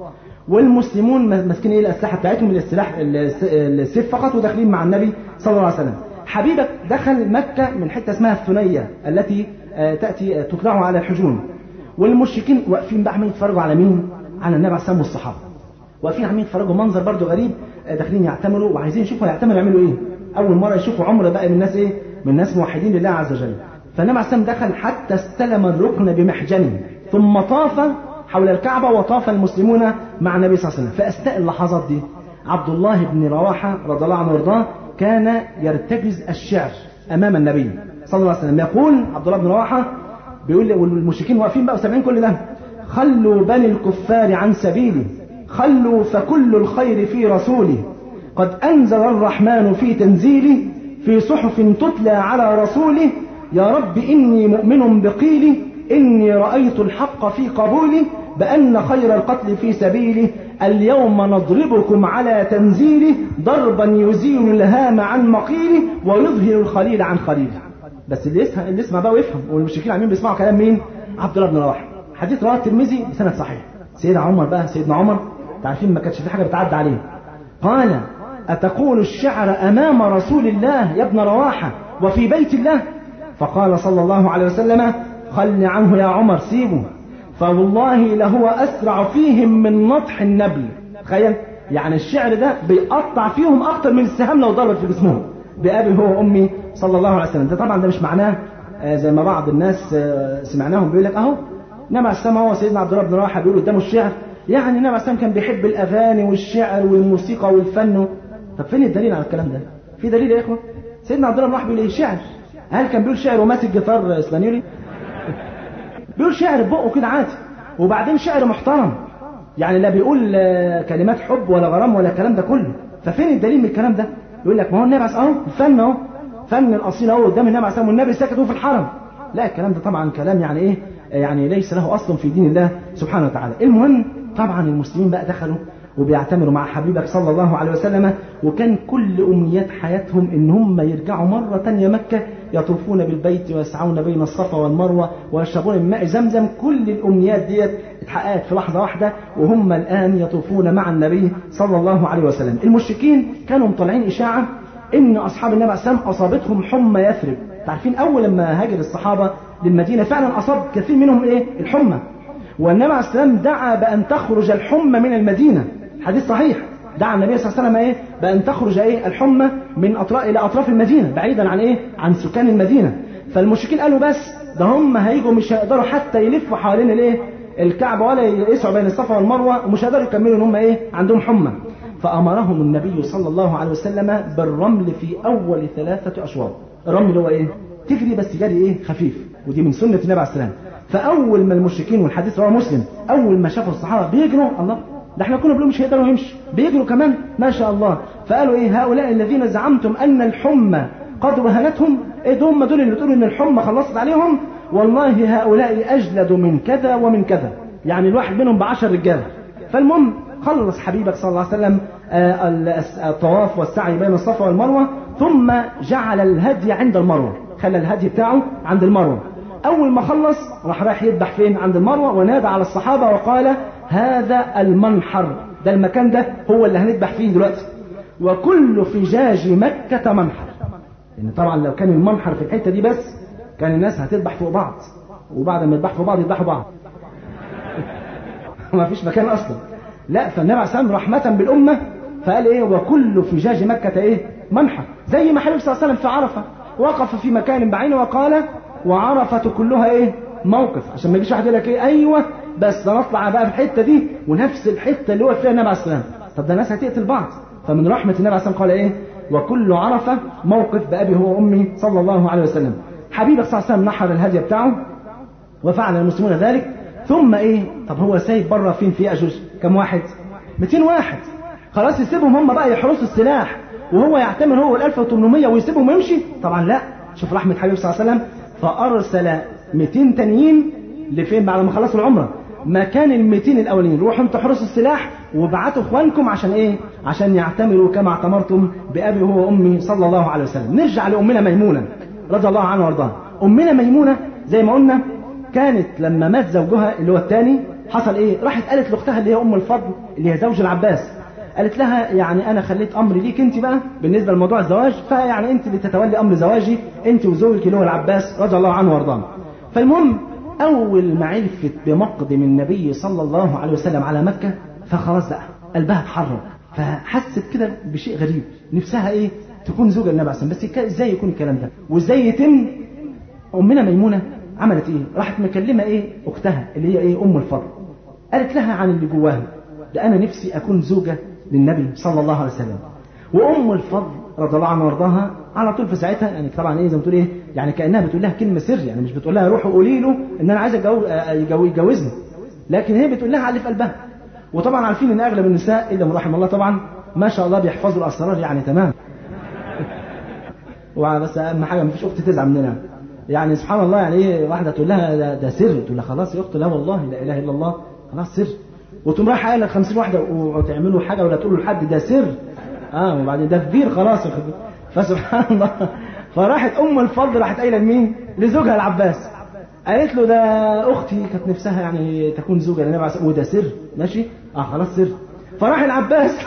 والمسلمون ماسكين ايه الاسلحه بتاعتهم من السلاح السيف فقط وداخلين مع النبي صلى الله عليه وسلم حبيبك دخل مكه من حته اسمها الثنيه التي تاتي تطلع على الحجون والمشركين واقفين بقى عمالين يتفرجوا على مين على النبي عليه الصلاه والصحابه واقفين عمالين يتفرجوا منظر برضو غريب داخلين يعتمروا وعايزين يشوفوا يعتمروا يعملوا ايه اول مره يشوفوا عمره بقى من الناس ايه من الناس موحدين لله عز وجل فالنبي عليه الصلاه دخل حتى استلم الركن بمحجنه ثم طاف حول الكعبة وطاف المسلمون مع النبي صلى الله عليه وسلم فأستاء اللحظات دي عبد الله بن رواحة رضي الله عنه وارضاه كان يرتجز الشعر أمام النبي صلى الله عليه وسلم يقول عبد الله بن رواحة بيقول والمشركين واقفين بقى وسامعين كل ده خلوا بني الكفار عن سبيلي خلوا فكل الخير في رسولي قد أنزل الرحمن في تنزيله في صحف تتلى على رسوله يا رب إني مؤمن بقيلي إني رأيت الحق في قبولي بأن خير القتل في سبيله اليوم نضربكم على تنزيله ضربا يزيل الهام عن مقيله ويظهر الخليل عن خليله بس اللي يسمع اللي يسمع بقى ويفهم والمشركين عاملين بيسمعوا كلام مين؟ عبد الله بن رواحه حديث رواه الترمذي بسند صحيح سيدنا عمر بقى سيدنا عمر عارفين ما كانتش في حاجه بتعدى عليه قال أتقول الشعر أمام رسول الله يا ابن رواحة وفي بيت الله فقال صلى الله عليه وسلم خل عنه يا عمر سيبه فوالله لهو أسرع فيهم من نطح النبل تخيل يعني الشعر ده بيقطع فيهم أكتر من السهام لو ضربت في جسمهم بأبي هو وأمي صلى الله عليه وسلم ده طبعا ده مش معناه زي ما بعض الناس سمعناهم بيقول لك أهو نبع السماء هو سيدنا عبد الله بن رواحة بيقول قدامه الشعر يعني النبي عليه كان بيحب الأغاني والشعر والموسيقى والفن طب فين الدليل على الكلام ده؟ في دليل يا إخوة؟ سيدنا عبد الله بن رواحة بيقول إيه شعر هل كان بيقول شعر وماسك جيتار اسبانيولي؟ بيقول شعر بقه كده عادي وبعدين شعر محترم يعني لا بيقول كلمات حب ولا غرام ولا الكلام ده كله ففين الدليل من الكلام ده يقول لك ما هو النبي اهو الفن اهو فن الاصيل اهو قدام النبي عليه والنبي سكت في الحرم لا الكلام ده طبعا كلام يعني ايه يعني ليس له اصل في دين الله سبحانه وتعالى المهم طبعا المسلمين بقى دخلوا وبيعتمروا مع حبيبك صلى الله عليه وسلم وكان كل أمنيات حياتهم إن هم يرجعوا مرة تانية مكة يطوفون بالبيت ويسعون بين الصفا والمروة ويشربون من ماء زمزم كل الأمنيات ديت اتحققت في لحظة واحدة وهم الآن يطوفون مع النبي صلى الله عليه وسلم المشركين كانوا مطلعين إشاعة إن أصحاب النبي عليه السلام أصابتهم حمى يثرب تعرفين أول لما هاجر الصحابة للمدينة فعلا أصاب كثير منهم إيه الحمى والنبي عليه السلام دعا بأن تخرج الحمى من المدينة حديث صحيح دعا النبي صلى الله عليه وسلم ايه بان تخرج ايه الحمى من اطراف الى اطراف المدينه بعيدا عن ايه عن سكان المدينه فالمشركين قالوا بس ده هم هيجوا مش هيقدروا حتى يلفوا حوالين الايه الكعبه ولا يسعوا بين الصفا والمروه ومش هيقدروا يكملوا ان هم ايه عندهم حمى فامرهم النبي صلى الله عليه وسلم بالرمل في اول ثلاثه اشواط الرمل هو ايه تجري بس جري ايه خفيف ودي من سنه النبي عليه السلام فاول ما المشركين والحديث رواه مسلم اول ما شافوا الصحابه بيجروا الله ده احنا كنا بنقول مش هيقدروا يمشوا بيجروا كمان ما شاء الله فقالوا ايه هؤلاء الذين زعمتم ان الحمى قد وهنتهم ايه دول دول اللي بتقولوا ان الحمى خلصت عليهم والله هؤلاء اجلد من كذا ومن كذا يعني الواحد منهم بعشر رجاله فالمهم خلص حبيبك صلى الله عليه وسلم الطواف والسعي بين الصفا والمروه ثم جعل الهدي عند المروه خلى الهدي بتاعه عند المروه اول ما خلص راح رايح يذبح فين عند المروه ونادى على الصحابه وقال هذا المنحر ده المكان ده هو اللي هنذبح فيه دلوقتي وكل فجاج مكة منحر لأن طبعا لو كان المنحر في الحتة دي بس كان الناس هتذبح فوق بعض وبعد ما يذبحوا فوق بعض يذبحوا بعض ما فيش مكان أصلا لا فالنبي عليه الصلاة والسلام رحمة بالأمة فقال إيه وكل فجاج مكة إيه منحر زي ما حبيب صلى الله عليه وسلم في عرفة وقف في مكان بعينه وقال وعرفة كلها إيه موقف عشان ما يجيش واحد يقول لك إيه أيوه بس نطلع بقى في الحتة دي ونفس الحتة اللي هو فيها النبي عليه الصلاة والسلام طب ده الناس هتقتل بعض فمن رحمة النبي عليه الصلاة والسلام قال إيه وكل عرفة موقف بأبي هو وأمي صلى الله عليه وسلم حبيبك صلى الله عليه وسلم نحر الهدي بتاعه وفعل المسلمون ذلك ثم ايه طب هو سايب بره فين في اجوج كم واحد 200 واحد خلاص يسيبهم هم بقى يحرسوا السلاح وهو يعتمر هو ال 1800 ويسيبهم ويمشي طبعا لا شوف رحمه حبيب صلى الله عليه وسلم فارسل 200 تانيين لفين بعد ما خلصوا العمره مكان ال 200 الاولين روحوا انتوا احرسوا السلاح وابعتوا اخوانكم عشان ايه عشان يعتمروا كما اعتمرتم بابي هو وامي صلى الله عليه وسلم نرجع لامنا ميمونه رضي الله عنها وارضاها امنا ميمونه زي ما قلنا كانت لما مات زوجها اللي هو الثاني حصل ايه راحت قالت لاختها اللي هي ام الفضل اللي هي زوج العباس قالت لها يعني انا خليت امري ليك انت بقى بالنسبه لموضوع الزواج فيعني انت اللي تتولي امر زواجي انت وزوجك اللي هو العباس رضي الله عنه وارضاه فالمهم اول ما عرفت بمقدم النبي صلى الله عليه وسلم على مكه فخلاص بقى قلبها اتحرك فحست كده بشيء غريب نفسها ايه تكون زوجة النبي عليه الصلاه والسلام بس ازاي يكون الكلام ده وازاي يتم امنا ميمونه عملت ايه راحت مكلمه ايه اختها اللي هي ايه ام الفضل قالت لها عن اللي جواها ده انا نفسي اكون زوجه للنبي صلى الله عليه وسلم وام الفضل رضي الله عنها وارضاها على طول في ساعتها يعني طبعا ايه زي ما تقول ايه يعني كانها بتقول لها كلمه سر يعني مش بتقول لها روحوا قولي له ان انا عايزه اتجوز يجوزني لكن هي بتقول لها على اللي في قلبها وطبعا عارفين ان اغلب النساء الا من رحم الله طبعا ما شاء الله بيحفظوا الاسرار يعني تمام وبس اهم حاجه ما فيش اخت تزعل مننا يعني سبحان الله يعني ايه واحده تقول لها ده, ده سر تقول لها خلاص يا اخت لا والله لا اله الا الله خلاص سر وتقوم رايحه قايله 50 واحده وتعملوا حاجه ولا تقولوا لحد ده سر اه وبعدين ده كبير خلاص فسبحان الله فراحت ام الفضل راحت قايله لمين؟ لزوجها العباس قالت له ده اختي كانت نفسها يعني تكون زوجه للنبي عليه وده سر ماشي؟ اه خلاص سر فراح العباس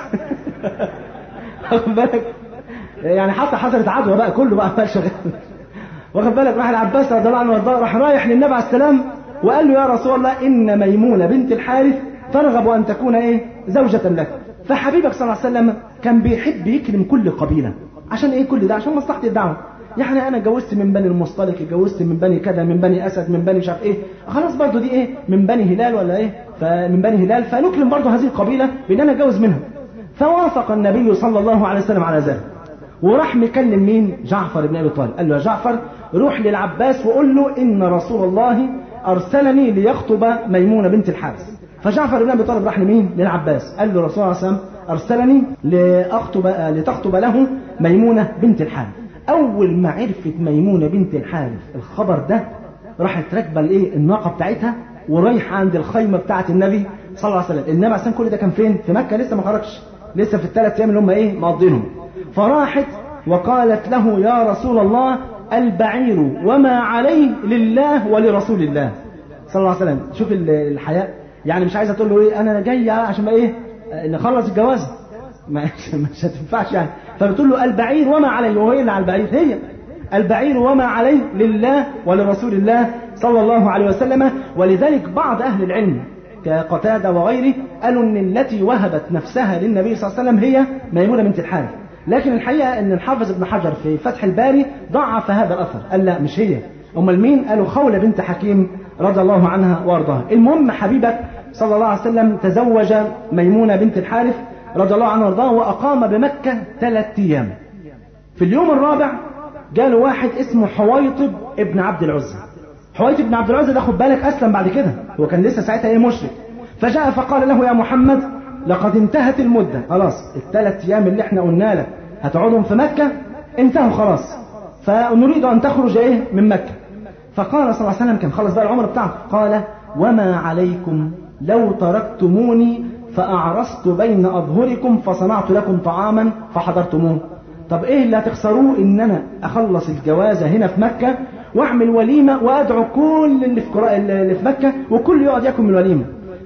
واخد بالك يعني حتى حصلت عدوى بقى كله بقى عمال شغال واخد بالك راح العباس رضي الله عنه وارضاه راح رايح للنبي عليه السلام وقال له يا رسول الله ان ميمونه بنت الحارث ترغب ان تكون ايه زوجة لك فحبيبك صلى الله عليه وسلم كان بيحب يكرم كل قبيله عشان ايه كل ده عشان مصلحه الدعوه يعني انا اتجوزت من بني المصطلق اتجوزت من بني كذا من بني اسد من بني مش عارف ايه خلاص برضو دي ايه من بني هلال ولا ايه فمن بني هلال فنكرم برضو هذه القبيله بان انا اتجوز منها فوافق النبي صلى الله عليه وسلم على ذلك وراح مكلم مين جعفر بن ابي طالب قال له يا جعفر روح للعباس وقول له ان رسول الله ارسلني ليخطب ميمونه بنت الحارث فجعفر بن ابي طالب راح لمين للعباس قال له الرسول صلى الله عليه وسلم ارسلني لاخطب لتخطب له ميمونه بنت الحارث اول ما عرفت ميمونه بنت الحارث الخبر ده راحت راكبه الايه الناقه بتاعتها ورايحه عند الخيمه بتاعه النبي صلى الله عليه وسلم النبي عليه كل ده كان فين في مكه لسه ما خرجش لسه في الثلاث ايام اللي هم ايه مقضينهم فراحت وقالت له يا رسول الله البعير وما عليه لله ولرسول الله صلى الله عليه وسلم شوف الحياء يعني مش عايزه تقول له ايه انا جاي عشان ما ايه نخلص الجواز مش هتنفعش يعني فبتقول له البعير وما عليه وهو ايه اللي على البعير هي البعير وما عليه لله ولرسول الله صلى الله عليه وسلم ولذلك بعض اهل العلم كقتادة وغيره قالوا ان التي وهبت نفسها للنبي صلى الله عليه وسلم هي ميمونة بنت الحارث لكن الحقيقة ان الحافظ ابن حجر في فتح الباري ضعف هذا الاثر قال لا مش هي امال مين قالوا خولة بنت حكيم رضي الله عنها وارضاها المهم حبيبك صلى الله عليه وسلم تزوج ميمونة بنت الحارث رضي الله عنه وارضاه واقام بمكة ثلاث ايام في اليوم الرابع جاله واحد اسمه حويطب ابن عبد العزى حويطب بن عبد العزى ده خد بالك اسلم بعد كده هو كان لسه ساعتها ايه مشرك فجاء فقال له يا محمد لقد انتهت المدة خلاص الثلاث ايام اللي احنا قلنا لك هتقعدهم في مكة انتهوا خلاص فنريد ان تخرج ايه من مكة فقال صلى الله عليه وسلم كان خلص بقى العمر بتاعه قال وما عليكم لو تركتموني فأعرست بين أظهركم فصنعت لكم طعاما فحضرتموه طب ايه اللي هتخسروه ان انا اخلص الجوازة هنا في مكة واعمل وليمة وادعو كل اللي في, اللي في مكة وكل يقعد ياكل من الوليمة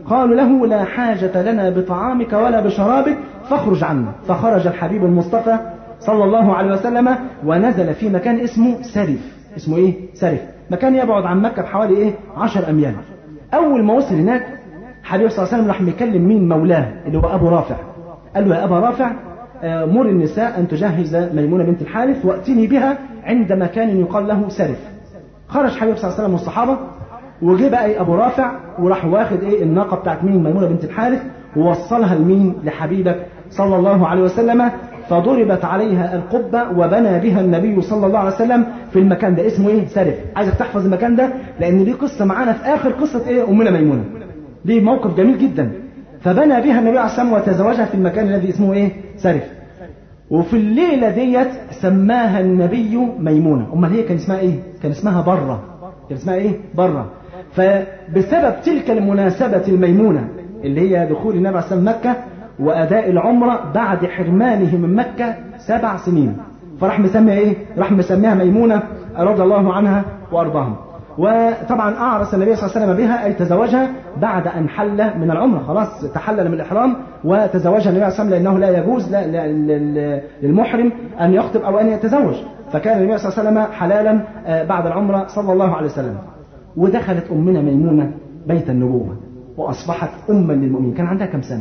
قالوا له لا حاجة لنا بطعامك ولا بشرابك فاخرج عنا فخرج الحبيب المصطفى صلى الله عليه وسلم ونزل في مكان اسمه سرف اسمه ايه سرف مكان يبعد عن مكة بحوالي ايه عشر اميال اول ما وصل هناك حبيب صلى الله عليه وسلم راح مكلم مين مولاه اللي هو ابو رافع قال له يا ابا رافع مر النساء ان تجهز ميمونه بنت الحارث واتني بها عند مكان يقال له سرف خرج حبيب صلى الله عليه وسلم والصحابه وجه بقى ايه ابو رافع وراح واخد ايه الناقه بتاعت مين ميمونه بنت الحارث ووصلها لمين لحبيبك صلى الله عليه وسلم فضربت عليها القبة وبنى بها النبي صلى الله عليه وسلم في المكان ده اسمه ايه سرف عايزك تحفظ المكان ده لان دي قصة معانا في اخر قصة ايه امنا ميمونة دي موقف جميل جدا فبنى بها النبي عليه الصلاة والسلام وتزوجها في المكان الذي اسمه ايه سرف وفي الليلة ديت سماها النبي ميمونة امال هي كان اسمها ايه كان اسمها برة كان اسمها ايه برة فبسبب تلك المناسبة الميمونة اللي هي دخول النبي عليه الصلاة والسلام مكة وأداء العمرة بعد حرمانه من مكة سبع سنين فراح مسميها إيه؟ راح مسميها ميمونة رضي الله عنها وأرضاها وطبعا أعرس النبي صلى الله عليه وسلم بها أي تزوجها بعد أن حل من العمرة خلاص تحلل من الإحرام وتزوجها النبي صلى الله عليه وسلم لأنه لا يجوز لا لا للمحرم أن يخطب أو أن يتزوج فكان النبي صلى الله عليه وسلم حلالا بعد العمرة صلى الله عليه وسلم ودخلت أمنا ميمونة بيت النبوة وأصبحت أما للمؤمنين كان عندها كم سنة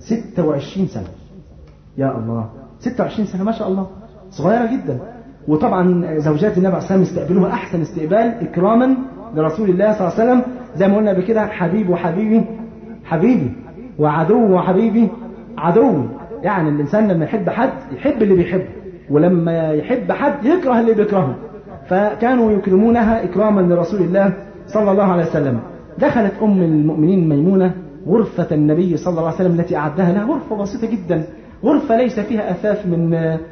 26 سنة يا الله 26 سنة ما شاء الله صغيرة جدا وطبعا زوجات النبي عليه الصلاة والسلام استقبلوها أحسن استقبال إكراما لرسول الله صلى الله عليه وسلم زي ما قلنا قبل كده حبيب وحبيبي حبيبي وعدو وحبيبي عدو يعني الإنسان لما يحب حد يحب اللي بيحبه ولما يحب حد يكره اللي بيكرهه فكانوا يكرمونها إكراما لرسول الله صلى الله عليه وسلم دخلت أم المؤمنين ميمونة غرفة النبي صلى الله عليه وسلم التي أعدها لها غرفة بسيطة جدا غرفة ليس فيها أثاث من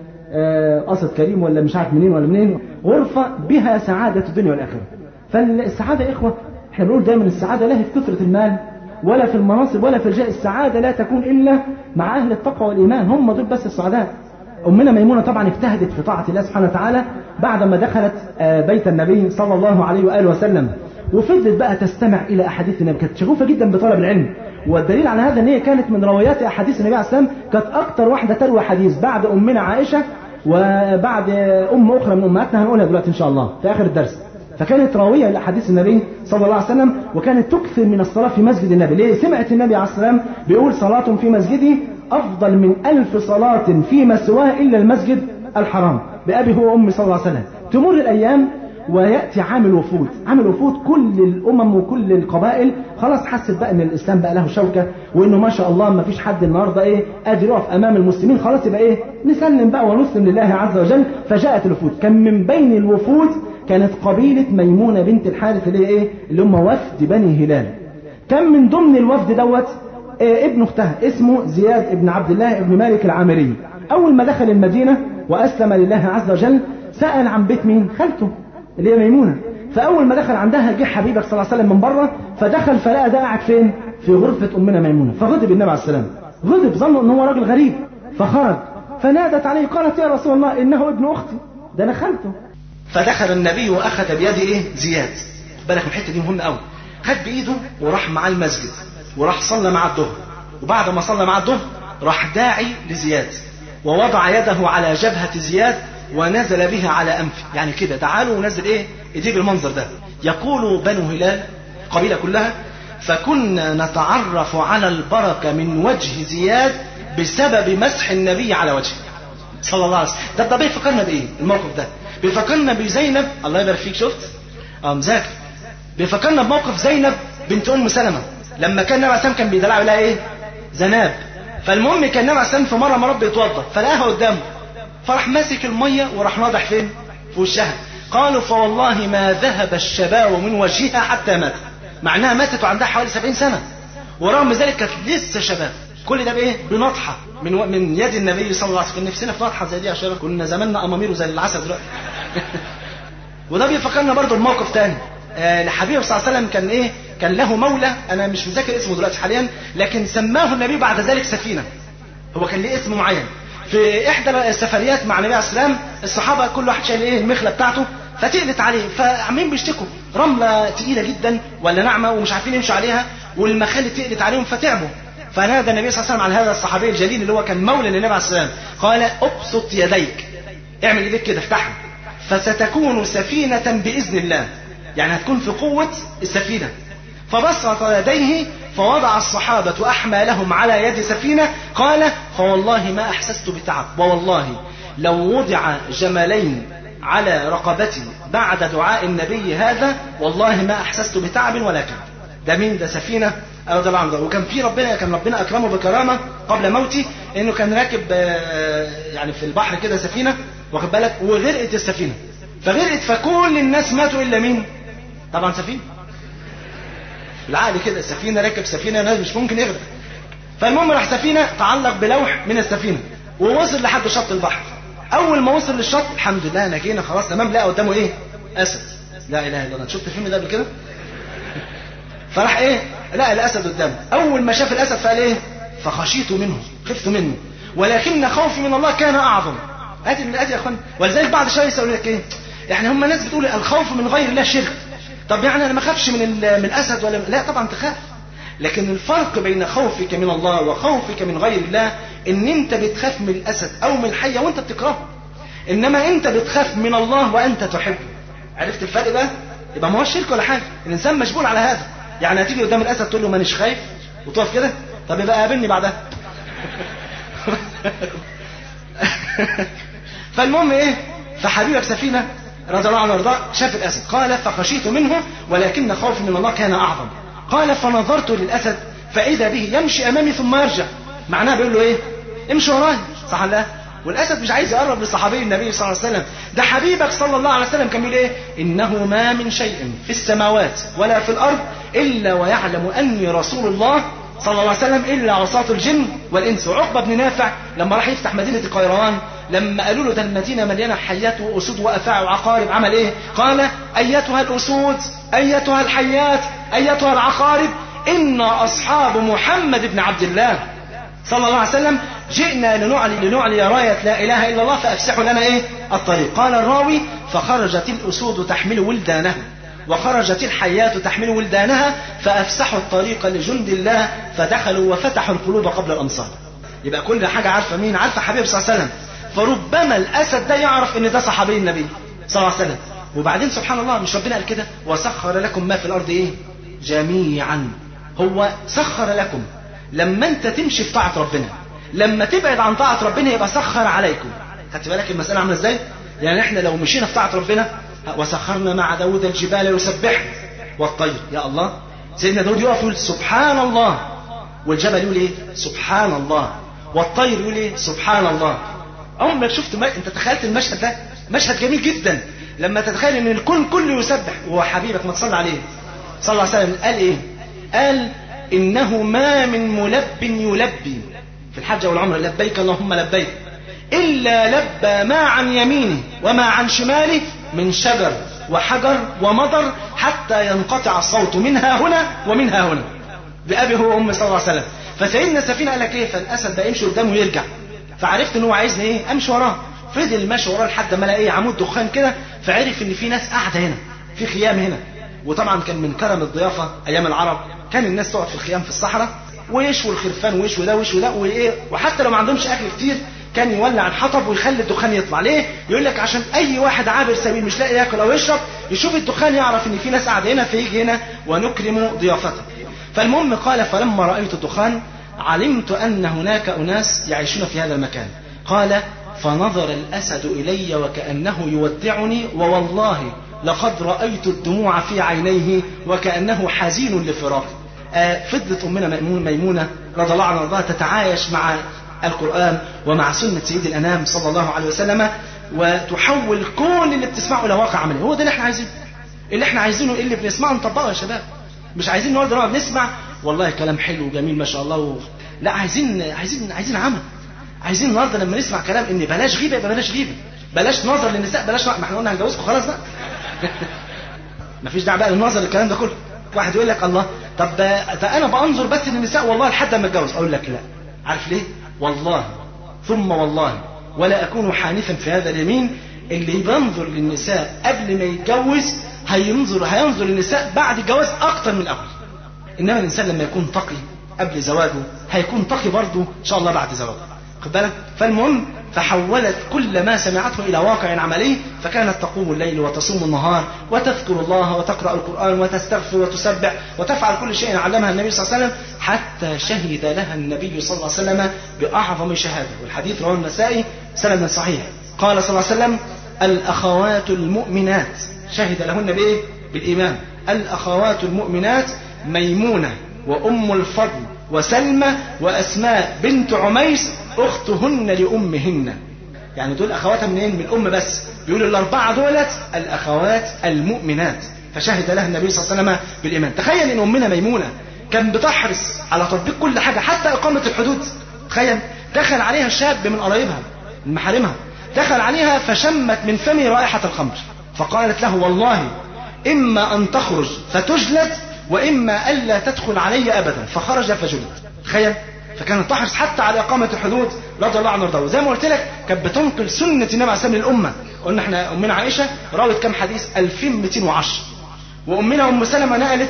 قصد كريم ولا مش عارف منين ولا منين غرفة بها سعادة الدنيا والآخرة فالسعادة يا إخوة احنا بنقول دايما السعادة لا في كثرة المال ولا في المناصب ولا في الرجاء السعادة لا تكون إلا مع أهل التقوى والإيمان هم دول بس السعداء أمنا ميمونة طبعا اجتهدت في طاعة الله سبحانه وتعالى بعدما دخلت بيت النبي صلى الله عليه وآله وسلم وفضلت بقى تستمع إلى أحاديث النبي كانت شغوفة جدا بطلب العلم والدليل على هذا ان هي كانت من روايات احاديث النبي عليه السلام كانت اكتر واحده تروي حديث بعد امنا عائشه وبعد ام اخرى من امهاتنا هنقولها دلوقتي ان شاء الله في اخر الدرس فكانت راويه لاحاديث النبي صلى الله عليه وسلم وكانت تكثر من الصلاه في مسجد النبي ليه سمعت النبي عليه السلام بيقول صلاه في مسجدي افضل من ألف صلاه فيما سواه الا المسجد الحرام بابي هو امي صلى الله عليه وسلم تمر الايام وياتي عام الوفود عام الوفود كل الامم وكل القبائل خلاص حست بقى ان الاسلام بقى له شوكه وانه ما شاء الله ما فيش حد النهارده ايه قادر يقف امام المسلمين خلاص يبقى ايه نسلم بقى ونسلم لله عز وجل فجاءت الوفود كان من بين الوفود كانت قبيله ميمونه بنت الحارث اللي هي ايه اللي هم وفد بني هلال كان من ضمن الوفد دوت إيه ابن اختها اسمه زياد ابن عبد الله ابن مالك العامري اول ما دخل المدينه واسلم لله عز وجل سال عن بيت مين خالته اللي هي ميمونة فأول ما دخل عندها جه حبيبك صلى الله عليه وسلم من بره فدخل فلقى ده قاعد فين؟ في غرفة أمنا ميمونة فغضب النبي عليه السلام غضب ظنوا أن هو راجل غريب فخرج فنادت عليه قالت يا رسول الله إنه ابن أختي ده أنا خالته فدخل النبي وأخذ بيده إيه؟ زياد بالك من الحتة دي مهمة قوي خد بإيده وراح معاه المسجد وراح صلى مع الظهر وبعد ما صلى مع الظهر راح داعي لزياد ووضع يده على جبهة زياد ونزل بها على أنفه يعني كده تعالوا ونزل إيه إيديه بالمنظر ده يقول بنو هلال قبيلة كلها فكنا نتعرف على البركة من وجه زياد بسبب مسح النبي على وجهه صلى الله عليه وسلم ده ده بيفكرنا بإيه الموقف ده بيفكرنا بزينب الله يبارك فيك شفت اه مذاكر بيفكرنا بموقف زينب بنت أم سلمة لما كان النبي عليه السلام كان بيدلع لها إيه زناب فالمهم كان النبي عليه السلام في مرة مرة بيتوضى فلقاها قدامه فراح ماسك المية وراح ناضح فين في وشها قالوا فوالله ما ذهب الشباب من وجهها حتى مات معناها ماتت وعندها حوالي سبعين سنة ورغم ذلك كانت لسه شباب كل ده بايه بنطحة من و... من يد النبي صلى الله عليه وسلم نفسنا في نطحة زي دي يا شباب كنا زماننا اماميره زي العسل دلوقتي وده بيفكرنا برضه بموقف تاني آه الحبيب صلى الله عليه وسلم كان ايه كان له مولى انا مش مذاكر اسمه دلوقتي حاليا لكن سماه النبي بعد ذلك سفينة هو كان ليه اسم معين في احدى السفريات مع النبي عليه السلام الصحابه كل واحد شايل ايه المخله بتاعته فتقلت عليه فعمالين بيشتكوا رمله تقيله جدا ولا ناعمه ومش عارفين يمشوا عليها والمخالي تقلت عليهم فتعبوا فنادى النبي صلى الله عليه وسلم على هذا الصحابي الجليل اللي هو كان مولى للنبي عليه الصلاه والسلام قال ابسط يديك اعمل ايديك كده افتحها فستكون سفينة بإذن الله يعني هتكون في قوة السفينة فبسط يديه فوضع الصحابة أحمالهم على يد سفينة قال فوالله ما أحسست بتعب ووالله لو وضع جملين على رقبتي بعد دعاء النبي هذا والله ما أحسست بتعب ولا كعب ده مين ده سفينة رضي الله عنه وكان في ربنا كان ربنا أكرمه بكرامة قبل موته إنه كان راكب يعني في البحر كده سفينة واخد بالك وغرقت السفينة فغرقت فكل الناس ماتوا إلا مين طبعا سفينة العقل كده سفينة راكب سفينة ناس مش ممكن يغرق فالمهم راح سفينة تعلق بلوح من السفينة ووصل لحد شط البحر اول ما وصل للشط الحمد لله نجينا خلاص تمام لقى قدامه ايه اسد لا اله الا الله شفت الفيلم ده قبل كده فراح ايه لقى الاسد قدامه اول ما شاف الاسد فقال ايه فخشيت منه خفت منه ولكن خوفي من الله كان اعظم ادي من ادي يا اخوان ولذلك بعد شويه يقول لك ايه يعني هم ناس بتقول الخوف من غير الله شرك طب يعني انا ما اخافش من من الاسد ولا لا طبعا تخاف لكن الفرق بين خوفك من الله وخوفك من غير الله ان انت بتخاف من الاسد او من الحيه وانت بتكرهه انما انت بتخاف من الله وانت تحبه عرفت الفرق ده يبقى ما هو شرك ولا حاجه الانسان مشغول على هذا يعني هتيجي قدام الاسد تقول له مانيش خايف وتقف كده طب يبقى قابلني بعدها فالمهم ايه فحبيبك سفينه رضي الله عنه وارضاه شاف الاسد قال فخشيت منه ولكن خوفي من الله كان اعظم قال فنظرت للاسد فاذا به يمشي امامي ثم يرجع معناها بيقول له ايه امشي وراي صح ولا والاسد مش عايز يقرب لصحابي النبي صلى الله عليه وسلم ده حبيبك صلى الله عليه وسلم كان بيقول ايه انه ما من شيء في السماوات ولا في الارض الا ويعلم اني رسول الله صلى الله عليه وسلم الا عصاة الجن والانس وعقبه بن نافع لما راح يفتح مدينه القيروان لما قالوا له ده المدينه مليانه حيات واسود وافاعي وعقارب عمل ايه؟ قال ايتها الاسود ايتها الحيات ايتها العقارب انا اصحاب محمد بن عبد الله صلى الله عليه وسلم جئنا لنعلي لنعلي رايه لا اله الا الله فافسحوا لنا ايه؟ الطريق قال الراوي فخرجت الاسود تحمل ولدانها وخرجت الحيات تحمل ولدانها فافسحوا الطريق لجند الله فدخلوا وفتحوا القلوب قبل الامصار يبقى كل حاجه عارفه مين عارفه حبيب صلى الله عليه وسلم فربما الاسد ده يعرف ان ده صحابي النبي صلى الله عليه وسلم وبعدين سبحان الله مش ربنا قال كده وسخر لكم ما في الارض ايه جميعا هو سخر لكم لما انت تمشي في طاعه ربنا لما تبعد عن طاعه ربنا يبقى سخر عليكم خدت بالك المساله عامله ازاي يعني احنا لو مشينا في طاعه ربنا وسخرنا مع داود الجبال يسبح والطير يا الله سيدنا داود يقف يقول سبحان الله والجبل يقول ايه سبحان الله والطير يقول ايه سبحان الله عمرك شفت ما... انت تخيلت المشهد ده مشهد جميل جدا لما تتخيل ان الكون كله يسبح وحبيبك ما تصلي عليه صلى الله عليه وسلم قال ايه قال انه ما من ملب يلبي في الحج والعمره لبيك اللهم لبيك الا لبى ما عن يمينه وما عن شماله من شجر وحجر ومطر حتى ينقطع الصوت منها هنا ومنها هنا بأبي هو أم صلى الله عليه وسلم فسيدنا سفينة قال لك إيه فالأسد بقى يمشي قدامه ويرجع فعرفت إن هو عايزني إيه أمشي وراه فضل ماشي وراه لحد ما لقى إيه عمود دخان كده فعرف إن في ناس قاعدة هنا في خيام هنا وطبعا كان من كرم الضيافة أيام العرب كان الناس تقعد في الخيام في الصحراء ويشووا الخرفان ويشووا ده ويشووا ده وإيه وحتى لو ما عندهمش أكل كتير كان يولع الحطب ويخلي الدخان يطلع ليه يقول لك عشان اي واحد عابر سبيل مش لاقي ياكل او يشرب يشوف الدخان يعرف ان في ناس قاعده هنا فيجي هنا ونكرم ضيافته فالمهم قال فلما رايت الدخان علمت ان هناك اناس يعيشون في هذا المكان قال فنظر الاسد الي وكانه يودعني ووالله لقد رايت الدموع في عينيه وكانه حزين لفراقي آه فضلت امنا ميمونه رضي الله عنها وارضاها تتعايش مع القرآن ومع سنة سيد الأنام صلى الله عليه وسلم وتحول كل اللي بتسمعه إلى واقع عملي هو ده اللي احنا عايزينه اللي احنا عايزينه اللي بنسمعه نطبقه يا شباب مش عايزين النهارده نقعد نسمع والله كلام حلو وجميل ما شاء الله و... لا عايزين عايزين عايزين عمل عايزين النهارده لما نسمع كلام ان بلاش غيبه يبقى بلاش غيبه بلاش نظر للنساء بلاش ما احنا قلنا هنجوزكم خلاص بقى مفيش داعي بقى للنظر للكلام ده كله واحد يقول لك الله طب ده انا بانظر بس للنساء والله لحد ما اتجوز اقول لك لا عارف ليه والله ثم والله ولا أكون حانثا في هذا اليمين اللي بينظر للنساء قبل ما يتجوز هينظر هينظر للنساء بعد الجواز أكتر من الأول إنما الإنسان لما يكون تقي قبل زواجه هيكون تقي برضه إن شاء الله بعد زواجه خد بالك فالمهم فحولت كل ما سمعته إلى واقع عملي فكانت تقوم الليل وتصوم النهار وتذكر الله وتقرأ القرآن وتستغفر وتسبح وتفعل كل شيء علمها النبي صلى الله عليه وسلم حتى شهد لها النبي صلى الله عليه وسلم بأعظم شهادة والحديث رواه النسائي سندا صحيح قال صلى الله عليه وسلم الأخوات المؤمنات شهد لهن بإيه؟ بالإيمان الأخوات المؤمنات ميمونة وأم الفضل وسلمى وأسماء بنت عميس أختهن لأمهن يعني دول أخواتها منين؟ من الأم بس بيقولوا الأربعة دولت الأخوات المؤمنات فشهد لها النبي صلى الله عليه وسلم بالإيمان تخيل إن أمنا ميمونة كان بتحرص على تطبيق كل حاجة حتى إقامة الحدود تخيل دخل عليها شاب من قرايبها من محارمها دخل عليها فشمت من فمه رائحة الخمر فقالت له والله إما أن تخرج فتجلد وإما ألا تدخل علي أبدا فخرج فجلد تخيل فكانت تحرص حتى على إقامة الحدود رضي الله عنه وارضاه زي ما قلت لك كانت بتنقل سنة النبي عليه الصلاة للأمة قلنا احنا أمنا عائشة راوت كم حديث 2210 وأمنا أم سلمة نقلت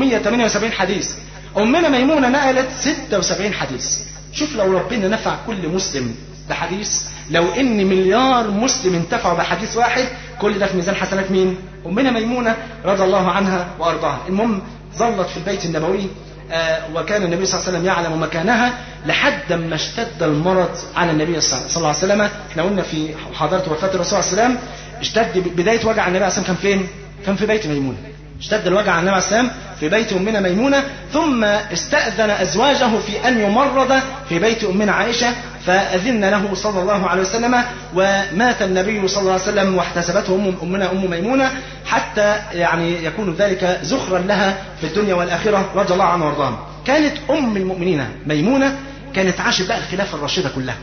378 حديث أمنا ميمونة نقلت 76 حديث شوف لو ربنا نفع كل مسلم بحديث لو ان مليار مسلم انتفعوا بحديث واحد كل ده في ميزان حسنات مين؟ امنا ميمونه رضي الله عنها وارضاها، المهم ظلت في البيت النبوي آه وكان النبي صلى الله عليه وسلم يعلم مكانها لحد ما اشتد المرض على النبي صلى الله عليه وسلم، احنا قلنا في حضاره وفاه الرسول صلى الله عليه وسلم اشتد بدايه وجع النبي عليه الصلاه والسلام كان فين؟ كان في بيت ميمونه. اشتد الوجع على النبي عليه السلام في بيت امنا ميمونه ثم استاذن ازواجه في ان يمرض في بيت امنا عائشه فأذن له صلى الله عليه وسلم ومات النبي صلى الله عليه وسلم واحتسبته أم أمنا أم ميمونة حتى يعني يكون ذلك زخرا لها في الدنيا والآخرة رضي الله عنها وارضاها كانت أم المؤمنين ميمونة كانت عاشت بقى الخلافة الراشدة كلها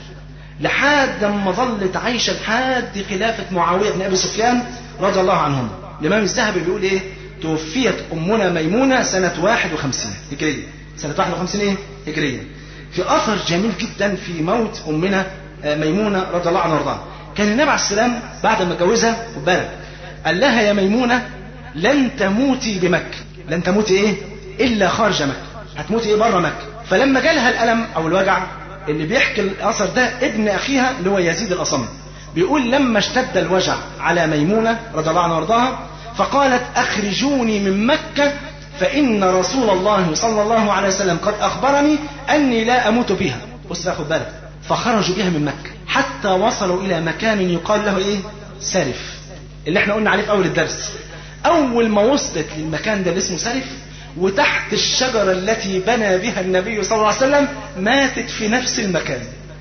لحد ما ظلت عايشة لحد خلافة معاوية بن أبي سفيان رضي الله عنهم الإمام الذهبي بيقول إيه توفيت أمنا ميمونة سنة 51 هجرية سنة 51 إيه هجرية في اثر جميل جدا في موت امنا ميمونه رضي الله عنها وارضاها. كان النبي عليه السلام بعد ما اتجوزها خد بالك قال لها يا ميمونه لن تموتي بمكه، لن تموتي ايه؟ الا خارج مكه، هتموتي ايه بره مكه. فلما جالها الالم او الوجع اللي بيحكي الاثر ده ابن اخيها اللي هو يزيد الاصم. بيقول لما اشتد الوجع على ميمونه رضي الله عنها وارضاها فقالت اخرجوني من مكه فإن رسول الله صلى الله عليه وسلم قد أخبرني أني لا أموت بها بص خد بالك فخرجوا بها من مكة حتى وصلوا إلى مكان يقال له إيه سرف اللي احنا قلنا عليه في أول الدرس أول ما وصلت للمكان ده اللي اسمه سرف وتحت الشجرة التي بنى بها النبي صلى الله عليه وسلم ماتت في نفس المكان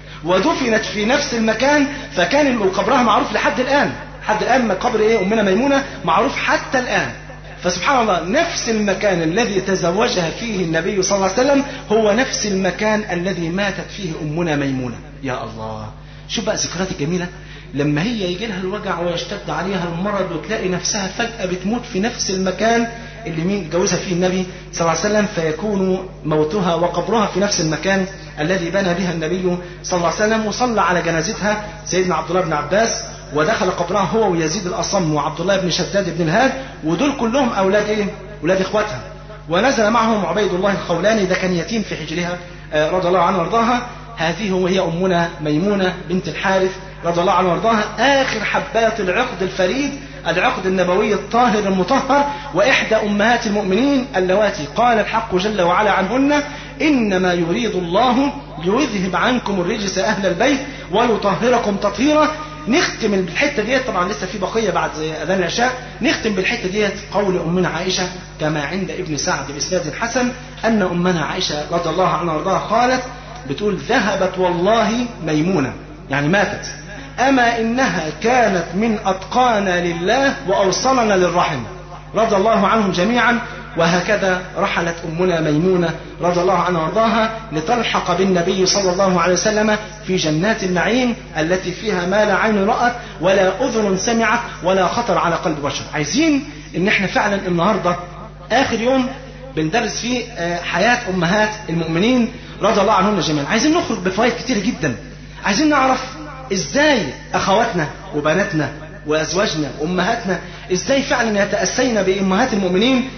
ودفنت في نفس المكان فكان قبرها معروف لحد الآن لحد الآن قبر إيه أمنا ميمونة معروف حتى الآن فسبحان الله نفس المكان الذي تزوجها فيه النبي صلى الله عليه وسلم هو نفس المكان الذي ماتت فيه أمنا ميمونة يا الله شوف بقى ذكريات الجميلة لما هي يجي لها الوجع ويشتد عليها المرض وتلاقي نفسها فجأة بتموت في نفس المكان اللي مين جوزها فيه النبي صلى الله عليه وسلم فيكون موتها وقبرها في نفس المكان الذي بنى بها النبي صلى الله عليه وسلم وصلى على جنازتها سيدنا عبد الله بن عباس ودخل قبرها هو ويزيد الأصم وعبد الله بن شداد بن الهاد ودول كلهم أولاد إيه؟ أولاد إخواتها ونزل معهم عبيد الله الخولاني ده كان يتيم في حجرها رضي الله عنه وارضاها هذه وهي أمنا ميمونة بنت الحارث رضي الله عنه وارضاها آخر حبات العقد الفريد العقد النبوي الطاهر المطهر وإحدى أمهات المؤمنين اللواتي قال الحق جل وعلا عنهن إنما يريد الله ليذهب عنكم الرجس أهل البيت ويطهركم تطهيرا نختم بالحته ديت طبعا لسه في بقيه بعد اذان العشاء نختم بالحته ديت قول امنا عائشه كما عند ابن سعد باسناد حسن ان امنا عائشه رضي الله عنها وارضاها قالت بتقول ذهبت والله ميمونه يعني ماتت اما انها كانت من اتقانا لله واوصلنا للرحم رضي الله عنهم جميعا وهكذا رحلت أمنا ميمونة رضي الله عنها وارضاها لتلحق بالنبي صلى الله عليه وسلم في جنات النعيم التي فيها ما لا عين رأت ولا أذن سمعت ولا خطر على قلب بشر عايزين ان احنا فعلا النهاردة آخر يوم بندرس فيه حياة أمهات المؤمنين رضي الله عنهن جميعا عايزين نخرج بفوائد كتير جدا عايزين نعرف ازاي أخواتنا وبناتنا وأزواجنا وأمهاتنا ازاي فعلا يتأسينا بأمهات المؤمنين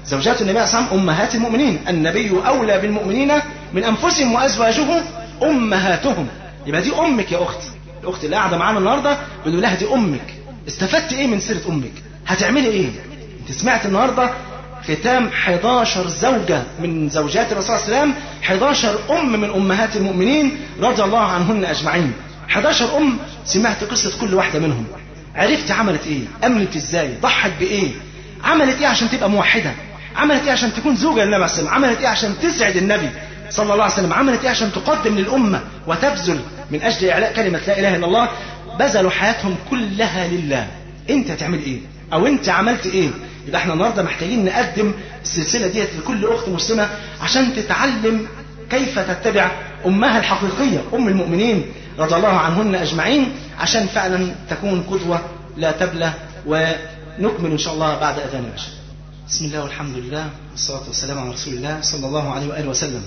زوجات النبي صلى الله عليه وسلم أمهات المؤمنين النبي أولى بالمؤمنين من أنفسهم وأزواجه أمهاتهم يبقى دي أمك يا أختي الأخت اللي قاعدة معانا النهاردة بنقول لها دي أمك استفدت إيه من سيرة أمك هتعملي إيه أنت سمعت النهاردة ختام 11 زوجة من زوجات الرسول صلى الله عليه وسلم 11 أم من أمهات المؤمنين رضي الله عنهن أجمعين 11 أم سمعت قصة كل واحدة منهم عرفت عملت إيه أمنت إزاي ضحت بإيه عملت إيه عشان تبقى موحدة عملت إيه عشان تكون زوجة للنبي عليه الصلاة عملت إيه عشان تسعد النبي صلى الله عليه وسلم عملت إيه عشان تقدم للأمة وتبذل من أجل إعلاء كلمة لا إله إلا الله بذلوا حياتهم كلها لله أنت هتعمل إيه أو أنت عملت إيه يبقى احنا النهارده محتاجين نقدم السلسله ديت لكل اخت مسلمه عشان تتعلم كيف تتبع امها الحقيقيه ام المؤمنين رضي الله عنهن اجمعين عشان فعلا تكون قدوه لا تبلى ونكمل ان شاء الله بعد اذان العشاء. بسم الله والحمد لله والصلاه والسلام على رسول الله صلى الله عليه واله وسلم.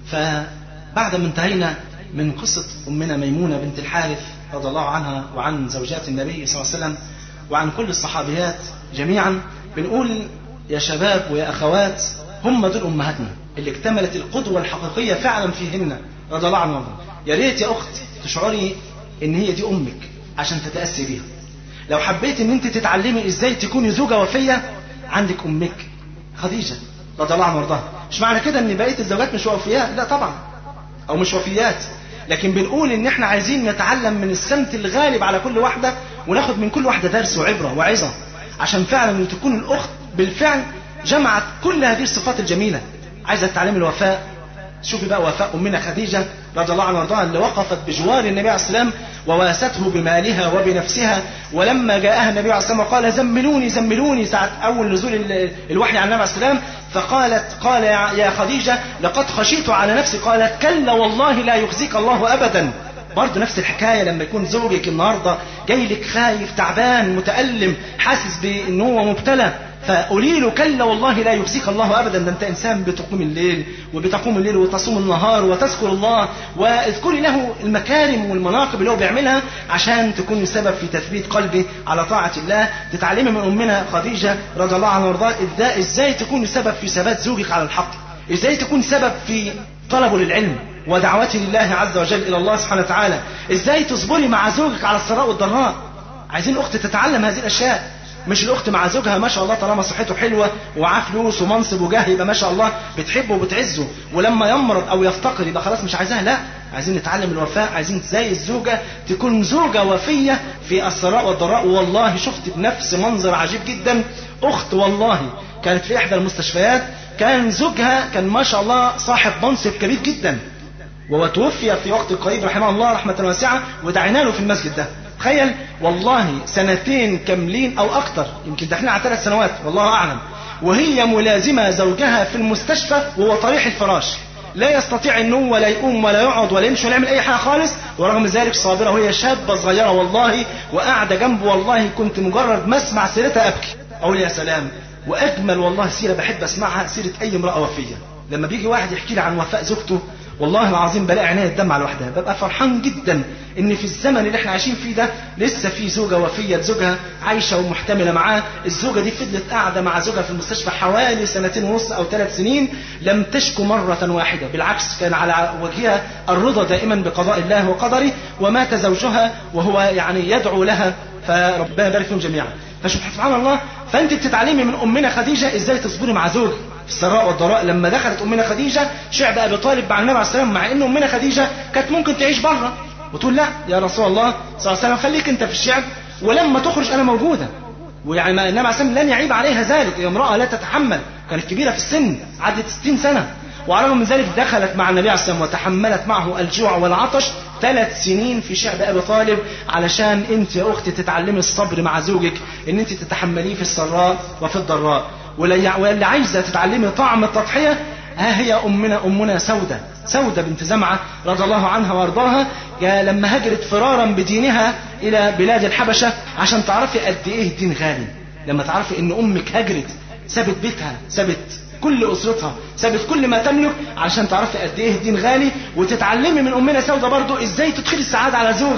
فبعد ما انتهينا من قصه امنا ميمونه بنت الحارث رضي الله عنها وعن زوجات النبي صلى الله عليه وسلم وعن كل الصحابيات جميعا بنقول يا شباب ويا اخوات هم دول امهاتنا اللي اكتملت القدوه الحقيقيه فعلا فيهن رضي الله عنهم يا ريت يا اخت تشعري ان هي دي امك عشان تتاسي بيها لو حبيت ان انت تتعلمي ازاي تكوني زوجه وفيه عندك امك خديجه رضي الله عنها وارضاها مش معنى كده ان بقيه الزوجات مش وفيات لا طبعا او مش وفيات لكن بنقول ان احنا عايزين نتعلم من السمت الغالب على كل واحده وناخد من كل واحده درس وعبره وعظه عشان فعلا تكون الاخت بالفعل جمعت كل هذه الصفات الجميله عايزه تتعلم الوفاء شوفي بقى وفاء امنا خديجه رضي الله عنها وارضاها اللي وقفت بجوار النبي عليه السلام وواسته بمالها وبنفسها ولما جاءها النبي عليه السلام وقال زملوني زملوني ساعة أول نزول الوحي على النبي عليه السلام فقالت قال يا خديجة لقد خشيت على نفسي قالت كلا والله لا يخزيك الله أبدا برضه نفس الحكاية لما يكون زوجك النهاردة جاي لك خايف تعبان متألم حاسس بأنه هو مبتلى فقولي له كلا والله لا يخزيك الله ابدا ده انت انسان بتقوم الليل وبتقوم الليل وتصوم النهار وتذكر الله واذكري له المكارم والمناقب اللي هو بيعملها عشان تكون سبب في تثبيت قلبه على طاعه الله تتعلمي من امنا خديجه رضي الله عنها وارضاها ازاي تكون سبب في ثبات زوجك على الحق ازاي تكون سبب في طلبه للعلم ودعوته لله عز وجل الى الله سبحانه وتعالى ازاي تصبري مع زوجك على السراء والضراء عايزين اخت تتعلم هذه الاشياء مش الاخت مع زوجها ما شاء الله طالما صحته حلوه ومعاه فلوس ومنصب وجاه يبقى ما شاء الله بتحبه وبتعزه ولما يمرض او يفتقر يبقى خلاص مش عايزاها لا عايزين نتعلم الوفاء عايزين زي الزوجه تكون زوجه وفيه في السراء والضراء والله شفت بنفس منظر عجيب جدا اخت والله كانت في احدى المستشفيات كان زوجها كان ما شاء الله صاحب منصب كبير جدا وتوفي في وقت قريب رحمه الله رحمه واسعه ودعينا له في المسجد ده تخيل والله سنتين كاملين او اكتر يمكن داخلين على ثلاث سنوات والله اعلم وهي ملازمه زوجها في المستشفى وهو طريح الفراش لا يستطيع النوم ولا يقوم ولا يقعد ولا يمشي ولا يعمل اي حاجه خالص ورغم ذلك صابره وهي شابه صغيره والله وقاعده جنبه والله كنت مجرد ما اسمع سيرتها ابكي اقول يا سلام واجمل والله سيره بحب اسمعها سيره اي امراه وفيه لما بيجي واحد يحكي لي عن وفاء زوجته والله العظيم بلاقي عينيا الدمع لوحدها ببقى فرحان جدا ان في الزمن اللي احنا عايشين فيه ده لسه في زوجه وفيه زوجها عايشه ومحتمله معاه الزوجه دي فضلت قاعده مع زوجها في المستشفى حوالي سنتين ونص او ثلاث سنين لم تشكو مره واحده بالعكس كان على وجهها الرضا دائما بقضاء الله وقدره ومات زوجها وهو يعني يدعو لها فربنا يبارك فيهم جميعا فسبحان الله فانت بتتعلمي من امنا خديجه ازاي تصبري مع زوجك في السراء والضراء لما دخلت امنا خديجه شعب ابي طالب مع النبي عليه السلام مع ان امنا خديجه كانت ممكن تعيش بره وتقول لا يا رسول الله صلى الله عليه وسلم خليك انت في الشعب ولما تخرج انا موجوده ويعني النبي عليه السلام لن يعيب عليها ذلك هي امراه لا تتحمل كانت كبيره في السن عدت 60 سنه وعلى الرغم من ذلك دخلت مع النبي عليه السلام وتحملت معه الجوع والعطش ثلاث سنين في شعب ابي طالب علشان انت يا اختي تتعلمي الصبر مع زوجك ان انت تتحمليه في السراء وفي الضراء واللي عايزه تتعلمي طعم التضحيه ها هي امنا امنا سوده سوده بنت زمعه رضي الله عنها وارضاها لما هجرت فرارا بدينها الى بلاد الحبشه عشان تعرفي قد ايه الدين غالي لما تعرفي ان امك هجرت سابت بيتها سابت كل اسرتها سابت كل ما تملك علشان تعرفي قد ايه الدين غالي وتتعلمي من امنا سوده برضو ازاي تدخلي السعاده على زوجك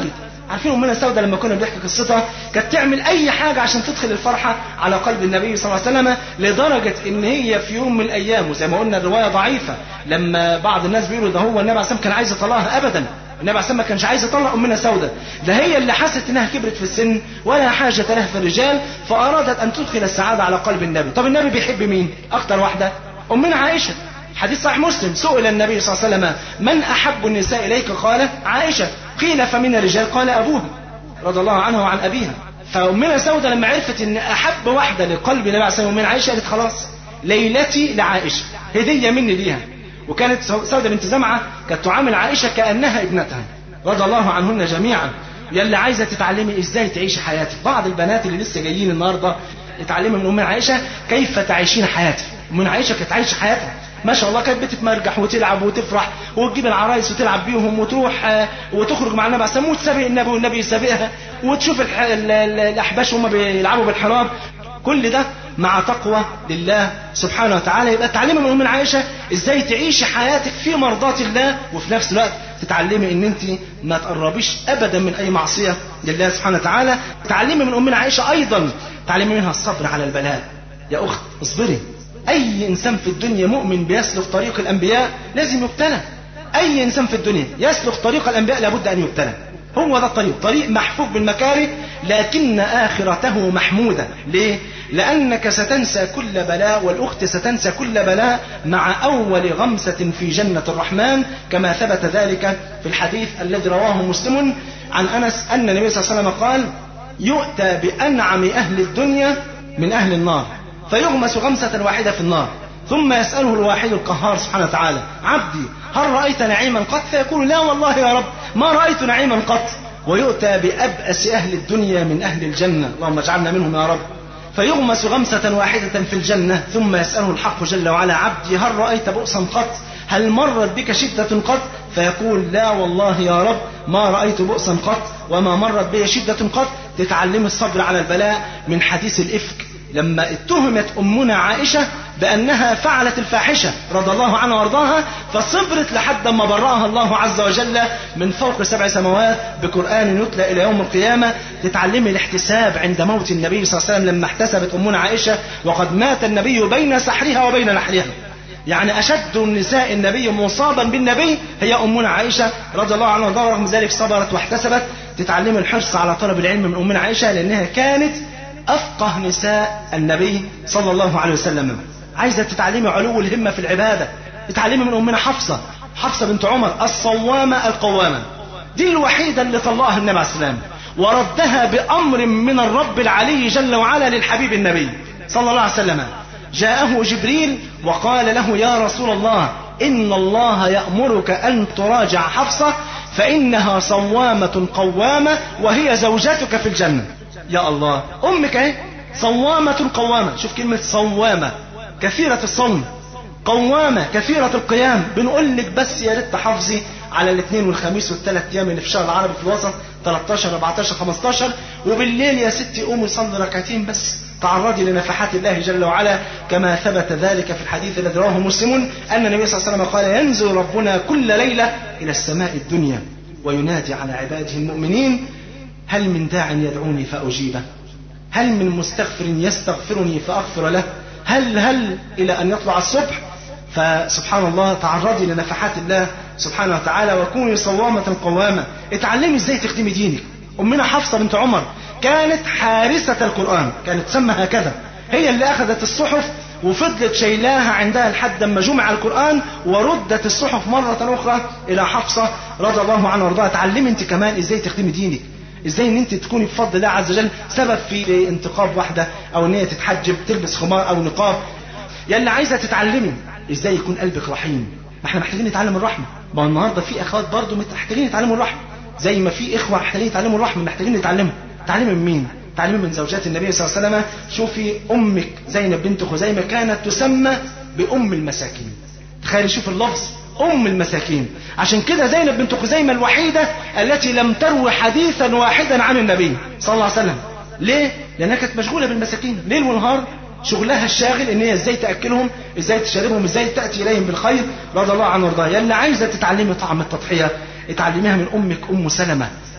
عارفين امنا سوده لما كنا بنحكي قصتها كانت تعمل اي حاجه عشان تدخل الفرحه على قلب النبي صلى الله عليه وسلم لدرجه ان هي في يوم من الايام وزي ما قلنا الروايه ضعيفه لما بعض الناس بيقولوا ده هو النبي عليه الصلاه كان عايز يطلقها ابدا النبي عليه الصلاه ما كانش عايز يطلق امنا سوده ده هي اللي حست انها كبرت في السن ولا حاجه لها في الرجال فارادت ان تدخل السعاده على قلب النبي طب النبي بيحب مين اكتر واحده امنا عائشه حديث صحيح مسلم سئل النبي صلى الله عليه وسلم من احب النساء اليك قال عائشه قيل فمن الرجال قال ابوها رضي الله عنها وعن ابيها فامنا سوده لما عرفت ان احب واحده لقلب النبي عليه الصلاه والسلام عائشه قالت خلاص ليلتي لعائشه هديه مني ليها وكانت سوده بنت زمعه كانت تعامل عائشه كانها ابنتها رضي الله عنهن جميعا يلي عايزه تتعلمي ازاي تعيشي حياتك بعض البنات اللي لسه جايين النهارده اتعلمي من ام عائشه كيف تعيشين حياتك من عائشه كانت عايشه حياتها ما شاء الله كانت بتتمرجح وتلعب وتفرح وتجيب العرايس وتلعب بيهم وتروح آه، وتخرج مع النبي عليه الصلاه والسلام وتسابق النبي والنبي يسابقها وتشوف الح- ال- ال- الاحباش وهم بيلعبوا بالحراب كل ده مع تقوى لله سبحانه وتعالى يبقى تعلمي من ام عائشه ازاي تعيشي حياتك في مرضات الله وفي نفس الوقت تتعلمي ان انت ما تقربيش ابدا من اي معصيه لله سبحانه وتعالى تعلمي من امنا عائشه ايضا تعلمي منها الصبر على البلاء يا اخت اصبري اي انسان في الدنيا مؤمن بيسلك طريق الانبياء لازم يبتلى اي انسان في الدنيا يسلك طريق الانبياء لابد ان يبتلى هو ده الطريق طريق محفوف بالمكاره لكن اخرته محموده ليه لانك ستنسى كل بلاء والاخت ستنسى كل بلاء مع اول غمسه في جنه الرحمن كما ثبت ذلك في الحديث الذي رواه مسلم عن انس ان النبي صلى الله عليه وسلم قال يؤتى بانعم اهل الدنيا من اهل النار فيغمس غمسة واحدة في النار ثم يسأله الواحد القهار سبحانه وتعالى عبدي هل رأيت نعيما قط فيقول لا والله يا رب ما رأيت نعيما قط ويؤتى بأبأس أهل الدنيا من أهل الجنة اللهم اجعلنا منهم يا رب فيغمس غمسة واحدة في الجنة ثم يسأله الحق جل وعلا عبدي هل رأيت بؤسا قط هل مرت بك شدة قط فيقول لا والله يا رب ما رأيت بؤسا قط وما مرت بي شدة قط تتعلم الصبر على البلاء من حديث الإفك لما اتهمت أمنا عائشة بأنها فعلت الفاحشة رضي الله عنها وارضاها فصبرت لحد ما برأها الله عز وجل من فوق سبع سماوات بقرآن يتلى إلى يوم القيامة تتعلمي الاحتساب عند موت النبي صلى الله عليه وسلم لما احتسبت أمنا عائشة وقد مات النبي بين سحرها وبين نحرها يعني أشد النساء النبي مصابا بالنبي هي أمنا عائشة رضي الله عنها وارضاها رغم ذلك صبرت واحتسبت تتعلمي الحرص على طلب العلم من أمنا عائشة لأنها كانت أفقه نساء النبي صلى الله عليه وسلم عايزة تتعلمي علو الهمة في العبادة اتعلمي من أمنا حفصة حفصة بنت عمر الصوامة القوامة دي الوحيدة اللي طلعها النبي عليه السلام وردها بأمر من الرب العلي جل وعلا للحبيب النبي صلى الله عليه وسلم جاءه جبريل وقال له يا رسول الله إن الله يأمرك أن تراجع حفصة فإنها صوامة قوامة وهي زوجتك في الجنة يا الله أمك اهي صوامة قوامة شوف كلمة صوامة كثيرة الصوم قوامة كثيرة القيام بنقول لك بس يا ريت تحافظي على الاثنين والخميس والثلاث ايام اللي في الشهر العربي في الوسط 13 14 15 وبالليل يا ستي قومي صلي ركعتين بس تعرضي لنفحات الله جل وعلا كما ثبت ذلك في الحديث الذي رواه مسلم ان النبي صلى الله عليه وسلم قال ينزل ربنا كل ليله الى السماء الدنيا وينادي على عباده المؤمنين هل من داع يدعوني فاجيبه هل من مستغفر يستغفرني فاغفر له هل هل الى ان يطلع الصبح فسبحان الله تعرضي لنفحات الله سبحانه وتعالى وكوني صوامة قوامة اتعلمي ازاي تخدمي دينك أمنا حفصة بنت عمر كانت حارسة القرآن كانت تسمى هكذا هي اللي أخذت الصحف وفضلت شيلاها عندها لحد ما جمع القرآن وردت الصحف مرة أخرى إلى حفصة رضي الله عنها وارضاها تعلمي أنت كمان ازاي تخدمي دينك ازاي ان انت تكوني بفضل الله عز وجل سبب في انتقاب واحده او ان هي تتحجب تلبس خمار او نقاب يا اللي عايزه تتعلمي ازاي يكون قلبك رحيم ما احنا محتاجين نتعلم الرحمه ما هو النهارده في اخوات برضه محتاجين يتعلموا الرحمه زي ما في اخوه محتاجين يتعلموا الرحمه محتاجين نتعلمها تعلمي من مين تعلمي من زوجات النبي صلى الله عليه وسلم شوفي امك زينب بنت خزيمه كانت تسمى بام المساكين تخيلي شوف اللفظ ام المساكين عشان كده زينب بنت خزيمه الوحيده التي لم تروي حديثا واحدا عن النبي صلى الله عليه وسلم ليه لانها كانت مشغوله بالمساكين ليل ونهار شغلها الشاغل ان هي ازاي تاكلهم ازاي تشربهم ازاي تاتي اليهم بالخير رضي الله عنه وارضاه يا اللي عايزه تتعلمي طعم التضحيه اتعلميها من امك ام سلمه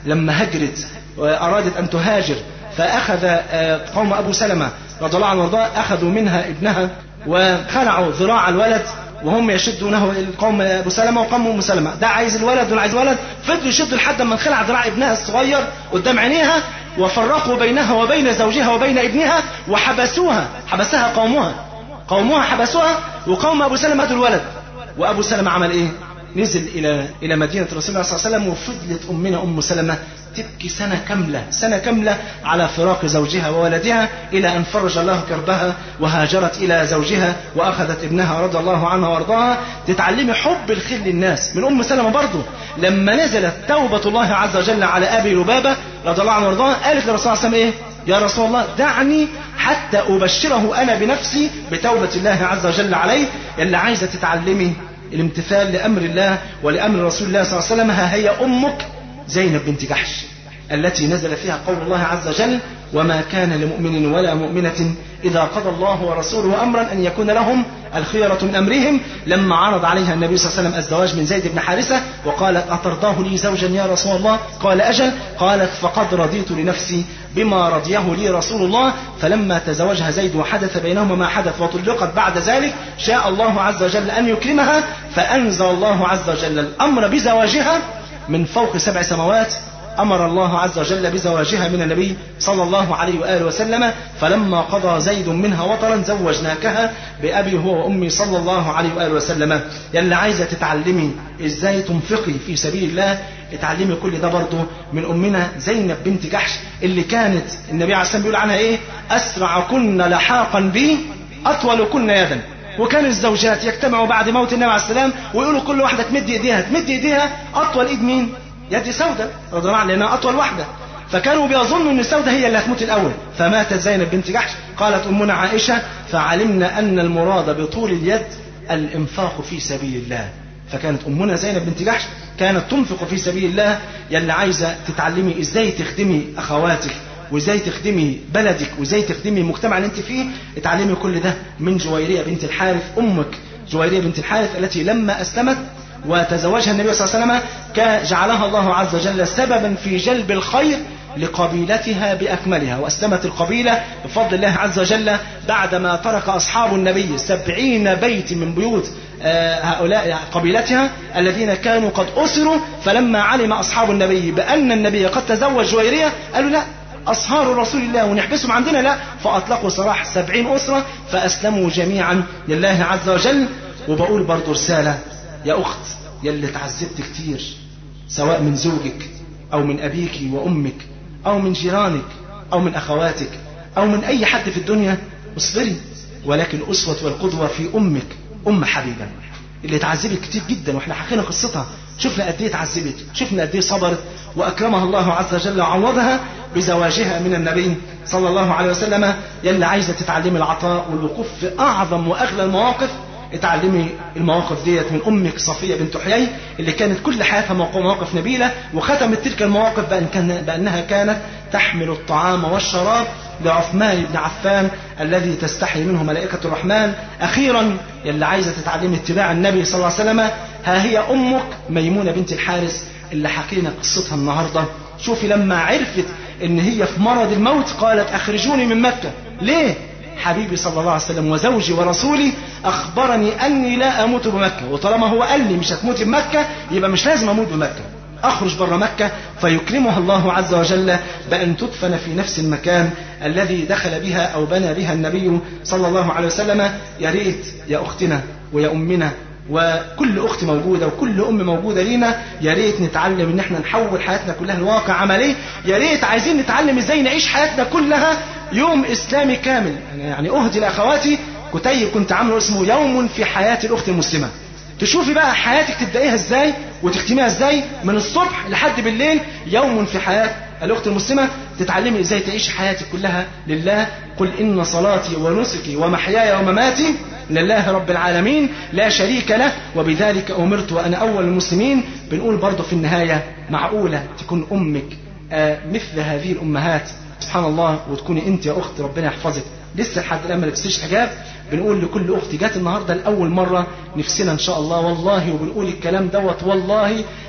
لما هجرت وأرادت أن تهاجر فأخذ قوم أبو سلمة رضي الله عنه وارضاه أخذوا منها ابنها وخلعوا ذراع الولد وهم يشدونه القوم ابو سلمه وقوم ام سلمه ده عايز الولد ولا عايز ولد فضلوا يشدوا لحد ما انخلع ذراع ابنها الصغير قدام عينيها وفرقوا بينها وبين زوجها وبين ابنها وحبسوها حبسها قومها قومها حبسوها وقوم ابو سلمه ادوا الولد وابو سلمه عمل ايه نزل الى الى مدينه رسول الله صلى الله عليه وسلم وفضلت امنا ام سلمه تبكي سنه كامله سنه كامله على فراق زوجها وولدها الى ان فرج الله كربها وهاجرت الى زوجها واخذت ابنها رضي الله عنها وارضاها تتعلمي حب الخير للناس من ام سلمه برضه لما نزلت توبه الله عز وجل على ابي لبابه رضي الله عنه وارضاه قالت للرسول صلى الله عليه وسلم ايه يا رسول الله دعني حتى أبشره أنا بنفسي بتوبة الله عز وجل عليه اللي عايزة تتعلمي الامتثال لأمر الله ولأمر رسول الله صلى الله عليه وسلم ها هي أمك زينب بنت جحش التي نزل فيها قول الله عز وجل وما كان لمؤمن ولا مؤمنة إذا قضى الله ورسوله أمرا أن يكون لهم الخيرة من أمرهم لما عرض عليها النبي صلى الله عليه وسلم الزواج من زيد بن حارثة وقالت أترضاه لي زوجا يا رسول الله قال أجل قالت فقد رضيت لنفسي بما رضيه لي رسول الله فلما تزوجها زيد وحدث بينهما ما حدث وطلقت بعد ذلك شاء الله عز وجل أن يكرمها فأنزل الله عز وجل الأمر بزواجها من فوق سبع سماوات أمر الله عز وجل بزواجها من النبي صلى الله عليه وآله وسلم فلما قضى زيد منها وطرا زوجناكها بأبي هو وأمي صلى الله عليه وآله وسلم يلا عايزة تتعلمي إزاي تنفقي في سبيل الله اتعلمي كل ده برضه من أمنا زينب بنت جحش اللي كانت النبي عليه الصلاة والسلام بيقول عنها إيه أسرع كن لحاقا بي أطول كن يدا وكان الزوجات يجتمعوا بعد موت النبي عليه السلام ويقولوا كل واحدة تمد إيديها تمد إيديها أطول إيد مين يد سودة رضي الله عنها لأنها أطول واحدة فكانوا بيظنوا أن سودة هي اللي هتموت الأول فماتت زينب بنت جحش قالت أمنا عائشة فعلمنا أن المراد بطول اليد الإنفاق في سبيل الله فكانت أمنا زينب بنت جحش كانت تنفق في سبيل الله يلي عايزة تتعلمي إزاي تخدمي أخواتك وازاي تخدمي بلدك وازاي تخدمي المجتمع اللي انت فيه اتعلمي كل ده من جويرية بنت الحارث أمك جويرية بنت الحارث التي لما أسلمت وتزوجها النبي صلى الله عليه وسلم جعلها الله عز وجل سببا في جلب الخير لقبيلتها بأكملها وأسلمت القبيلة بفضل الله عز وجل بعدما ترك أصحاب النبي سبعين بيت من بيوت هؤلاء قبيلتها الذين كانوا قد أسروا فلما علم أصحاب النبي بأن النبي قد تزوج جويرية قالوا لا أصهار رسول الله ونحبسهم عندنا لا فأطلقوا سراح سبعين أسرة فأسلموا جميعا لله عز وجل وبقول برضو رسالة يا أخت يلي تعذبت كتير سواء من زوجك أو من أبيك وأمك أو من جيرانك أو من أخواتك أو من أي حد في الدنيا اصبري ولكن الأسوة والقدوة في أمك أم حبيبة اللي اتعذبت كتير جدا واحنا حكينا قصتها شفنا قد ايه اتعذبت شفنا قد ايه صبرت واكرمها الله عز وجل وعوضها بزواجها من النبي صلى الله عليه وسلم يلي عايزه تتعلمي العطاء والوقوف في اعظم واغلى المواقف اتعلمي المواقف ديت من امك صفيه بنت حيي اللي كانت كل حياتها مواقف نبيله وختمت تلك المواقف بأن كان بانها كانت تحمل الطعام والشراب لعثمان بن عفان الذي تستحي منه ملائكه الرحمن اخيرا يلي عايزه تتعلمي اتباع النبي صلى الله عليه وسلم ها هي امك ميمونه بنت الحارث اللي حكينا قصتها النهارده شوفي لما عرفت ان هي في مرض الموت قالت اخرجوني من مكه ليه حبيبي صلى الله عليه وسلم وزوجي ورسولي أخبرني أني لا أموت بمكة وطالما هو قال لي مش هتموت بمكة يبقى مش لازم أموت بمكة أخرج بره مكة فيكرمها الله عز وجل بأن تدفن في نفس المكان الذي دخل بها أو بنى بها النبي صلى الله عليه وسلم يا ريت يا أختنا ويا أمنا وكل اخت موجوده وكل ام موجوده لينا يا ريت نتعلم ان احنا نحول حياتنا كلها لواقع عملي يا ريت عايزين نتعلم ازاي نعيش حياتنا كلها يوم اسلامي كامل يعني اهدي لاخواتي كتيب كنت عامله اسمه يوم في حياه الاخت المسلمه تشوفي بقى حياتك تبدايها ازاي وتختميها ازاي من الصبح لحد بالليل يوم في حياه الاخت المسلمه تتعلمي ازاي تعيش حياتك كلها لله قل ان صلاتي ونسكي ومحياي ومماتي لله رب العالمين لا شريك له وبذلك أمرت وأنا أول المسلمين بنقول برضه في النهاية معقولة تكون أمك آه مثل هذه الأمهات سبحان الله وتكوني أنت يا أخت ربنا يحفظك لسه لحد الآن ما لبستيش حجاب بنقول لكل أخت جات النهاردة لأول مرة نفسنا إن شاء الله والله وبنقول الكلام دوت والله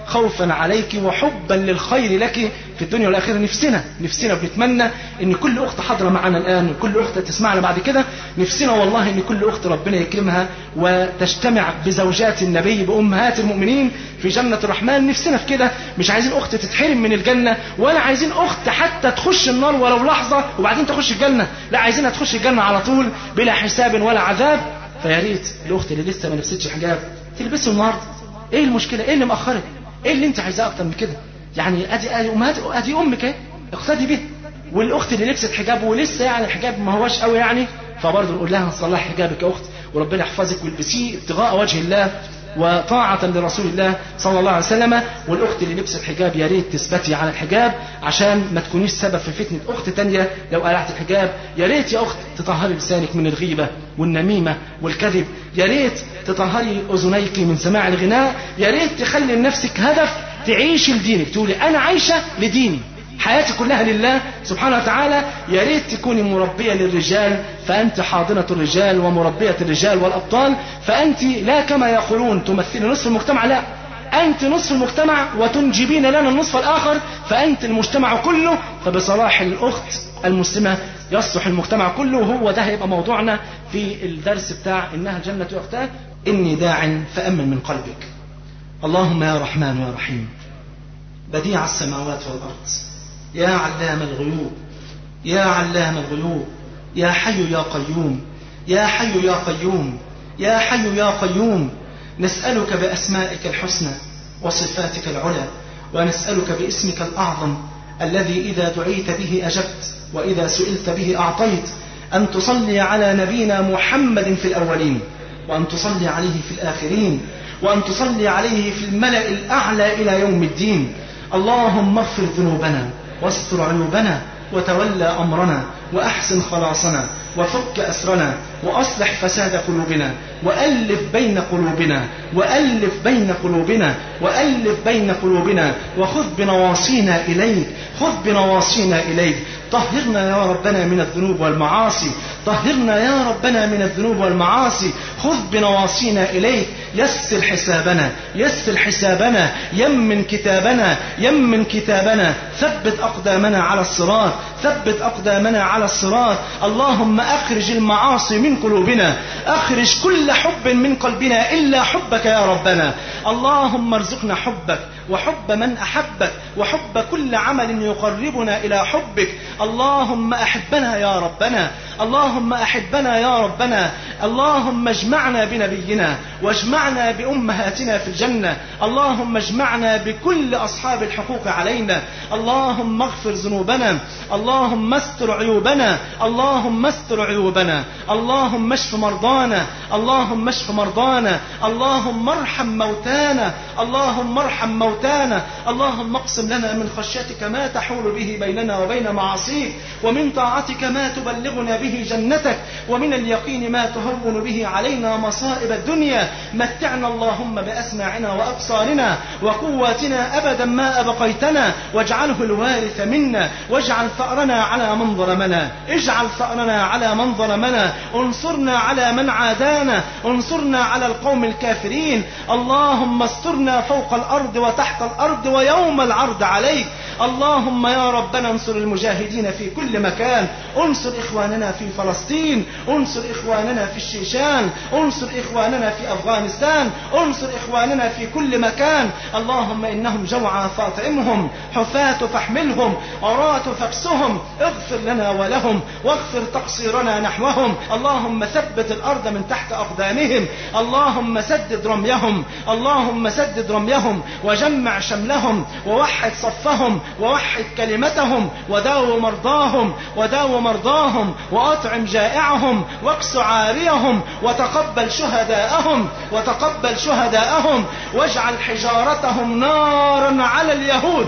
خوفا عليك وحبا للخير لك في الدنيا والآخرة نفسنا نفسنا بنتمنى ان كل اخت حاضرة معنا الان وكل اخت تسمعنا بعد كده نفسنا والله ان كل اخت ربنا يكرمها وتجتمع بزوجات النبي بامهات المؤمنين في جنة الرحمن نفسنا في كده مش عايزين اخت تتحرم من الجنة ولا عايزين اخت حتى تخش النار ولو لحظة وبعدين تخش الجنة لا عايزينها تخش الجنة على طول بلا حساب ولا عذاب فيا ريت الاخت اللي لسه ما لبستش حجاب تلبسه النهارده ايه المشكلة ايه اللي مأخرك ايه اللي انت عايزاه اكتر من كده يعني ادي ادي امهات ادي امك اهي اقتدي بيها والاخت اللي لبست حجاب ولسه يعني الحجاب ما هوش قوي يعني فبرضه نقول لها صلح حجابك يا اخت وربنا يحفظك والبسيه ابتغاء وجه الله وطاعة لرسول الله صلى الله عليه وسلم والأخت اللي لبست حجاب يا ريت تثبتي على الحجاب عشان ما تكونيش سبب في فتنة أخت تانية لو قلعت الحجاب يا ريت يا أخت تطهري لسانك من الغيبة والنميمة والكذب يا ريت تطهري أذنيك من سماع الغناء يا ريت تخلي لنفسك هدف تعيش لدينك تقولي أنا عايشة لديني حياتي كلها لله سبحانه وتعالى يا ريت تكوني مربية للرجال فأنت حاضنة الرجال ومربية الرجال والأبطال فأنت لا كما يقولون تمثلي نصف المجتمع لا أنت نصف المجتمع وتنجبين لنا النصف الآخر فأنت المجتمع كله فبصلاح الأخت المسلمة يصلح المجتمع كله وهو ده هيبقى موضوعنا في الدرس بتاع إنها الجنة أختاه إني داع فأمن من قلبك اللهم يا رحمن يا رحيم بديع السماوات والأرض يا علام الغيوب يا علام الغيوب يا حي يا قيوم يا حي يا قيوم يا حي يا قيوم نسألك بأسمائك الحسنى وصفاتك العلى ونسألك باسمك الأعظم الذي إذا دعيت به أجبت وإذا سئلت به أعطيت أن تصلي على نبينا محمد في الأولين وأن تصلي عليه في الآخرين وأن تصلي عليه في الملأ الأعلى إلى يوم الدين اللهم اغفر ذنوبنا واستر عيوبنا وتولى أمرنا وأحسن خلاصنا وفك أسرنا وأصلح فساد قلوبنا وألف بين قلوبنا وألف بين قلوبنا وألف بين قلوبنا وخذ بنواصينا إليك خذ بنواصينا إليك طهرنا يا ربنا من الذنوب والمعاصي طهرنا يا ربنا من الذنوب والمعاصي خذ بنواصينا إليك يسر حسابنا يسر حسابنا يمن كتابنا يمن كتابنا ثبت أقدامنا على الصراط ثبت أقدامنا على الصراط اللهم أخرج المعاصي من قلوبنا أخرج كل حب من قلبنا إلا حبك يا ربنا اللهم ارزقنا حبك وحب من أحبك وحب كل عمل يقربنا إلى حبك اللهم أحبنا يا ربنا اللهم أحبنا يا ربنا اللهم اجمعنا بنبينا واجمعنا بأمهاتنا في الجنة اللهم اجمعنا بكل أصحاب الحقوق علينا اللهم اغفر ذنوبنا اللهم استر عيوبنا اللهم استر عيوبنا اللهم اشف مرضانا اللهم اشف مرضانا اللهم ارحم موتانا اللهم ارحم موتانا اللهم اقسم لنا من خشيتك ما تحول به بيننا وبين معاصيك ومن طاعتك ما تبلغنا به جنتك ومن اليقين ما تهون به علينا مصائب الدنيا متعنا اللهم بأسماعنا وأبصارنا وقواتنا أبدا ما أبقيتنا واجعله الوارث منا واجعل ثأرنا على من ظلمنا اجعل ثأرنا على من ظلمنا انصرنا على من عادانا انصرنا على القوم الكافرين اللهم استرنا فوق الأرض وتحت الأرض ويوم العرض عليك اللهم يا ربنا انصر المجاهدين في كل مكان انصر إخواننا في فلسطين انصر إخواننا في الشيشان انصر إخواننا في أفغانستان انصر إخواننا في كل مكان اللهم إنهم جوعى فاطعمهم حفاة فاحملهم عراة فاكسهم اغفر لنا ولهم واغفر تقصيرنا نحوهم اللهم ثبت الأرض من تحت أقدامهم اللهم سدد رميهم اللهم سدد رميهم وجمع شملهم ووحد صفهم ووحد كلمتهم وداو مرضاهم وداو مرضاهم وأطعم جائعهم واكس عاريهم وتقبل شهداءهم وتقبل شهداءهم واجعل حجارتهم نارا على اليهود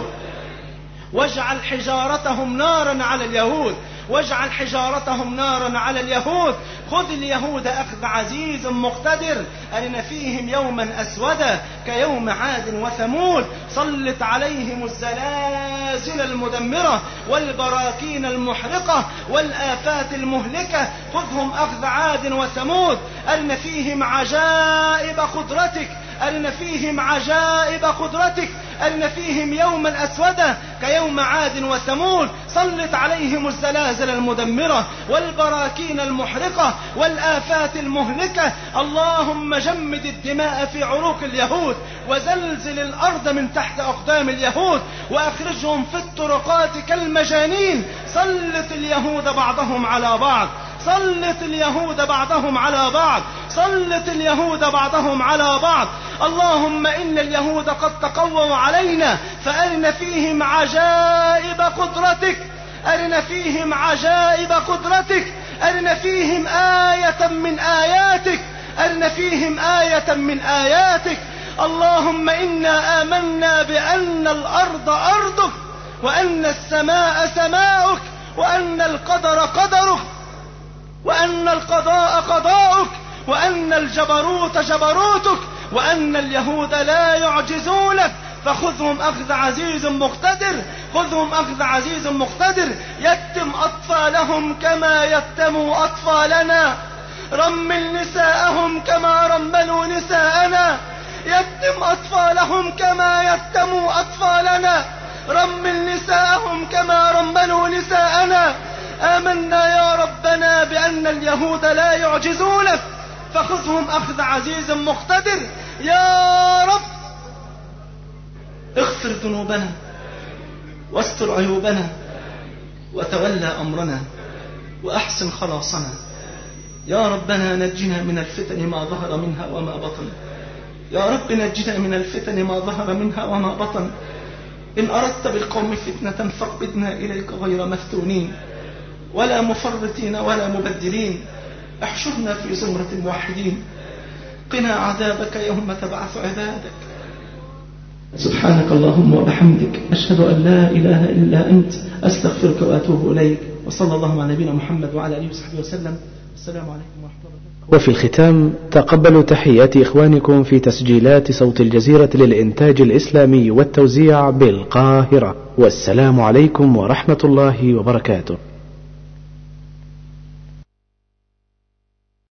واجعل حجارتهم نارا على اليهود واجعل حجارتهم نارا على اليهود خذ اليهود أخذ عزيز مقتدر أرنا فيهم يوما أسودا كيوم عاد وثمود صلت عليهم الزلازل المدمرة والبراكين المحرقة والآفات المهلكة خذهم أخذ عاد وثمود أرنا فيهم عجائب قدرتك أرنا فيهم عجائب قدرتك أرنا فيهم يوما أسودا كيوم عاد وثمود سلط عليهم الزلازل المدمرة والبراكين المحرقة والآفات المهلكة اللهم جمد الدماء في عروق اليهود وزلزل الأرض من تحت أقدام اليهود وأخرجهم في الطرقات كالمجانين سلط اليهود بعضهم على بعض سلط اليهود بعضهم على بعض سلط اليهود بعضهم على بعض اللهم إن اليهود قد تقووا علينا فأرنا فيهم عجائب قدرتك أرنا فيهم عجائب قدرتك أرنا فيهم آية من آياتك أرنا فيهم آية من آياتك اللهم إنا آمنا بأن الأرض أرضك وأن السماء سماؤك وأن القدر قدرك وأن القضاء قضاؤك وأن الجبروت جبروتك وأن اليهود لا يعجزونك فخذهم أخذ عزيز مقتدر خذهم أخذ عزيز مقتدر يتم أطفالهم كما يتموا أطفالنا رمل نساءهم كما رملوا نساءنا يتم أطفالهم كما يتموا أطفالنا رمل نساءهم كما رملوا نساءنا آمنا يا ربنا بأن اليهود لا يعجزونك فخذهم أخذ عزيز مقتدر يا رب اغفر ذنوبنا واستر عيوبنا وتولى أمرنا وأحسن خلاصنا يا ربنا نجنا من الفتن ما ظهر منها وما بطن يا رب نجنا من الفتن ما ظهر منها وما بطن إن أردت بالقوم فتنة فاقبضنا إليك غير مفتونين ولا مفرطين ولا مبدلين احشرنا في زمرة الموحدين قنا عذابك يوم تبعث عبادك سبحانك اللهم وبحمدك أشهد أن لا إله إلا أنت أستغفرك وأتوب إليك وصلى الله على نبينا محمد وعلى آله وصحبه وسلم السلام عليكم ورحمة الله وفي الختام تقبلوا تحيات إخوانكم في تسجيلات صوت الجزيرة للإنتاج الإسلامي والتوزيع بالقاهرة والسلام عليكم ورحمة الله وبركاته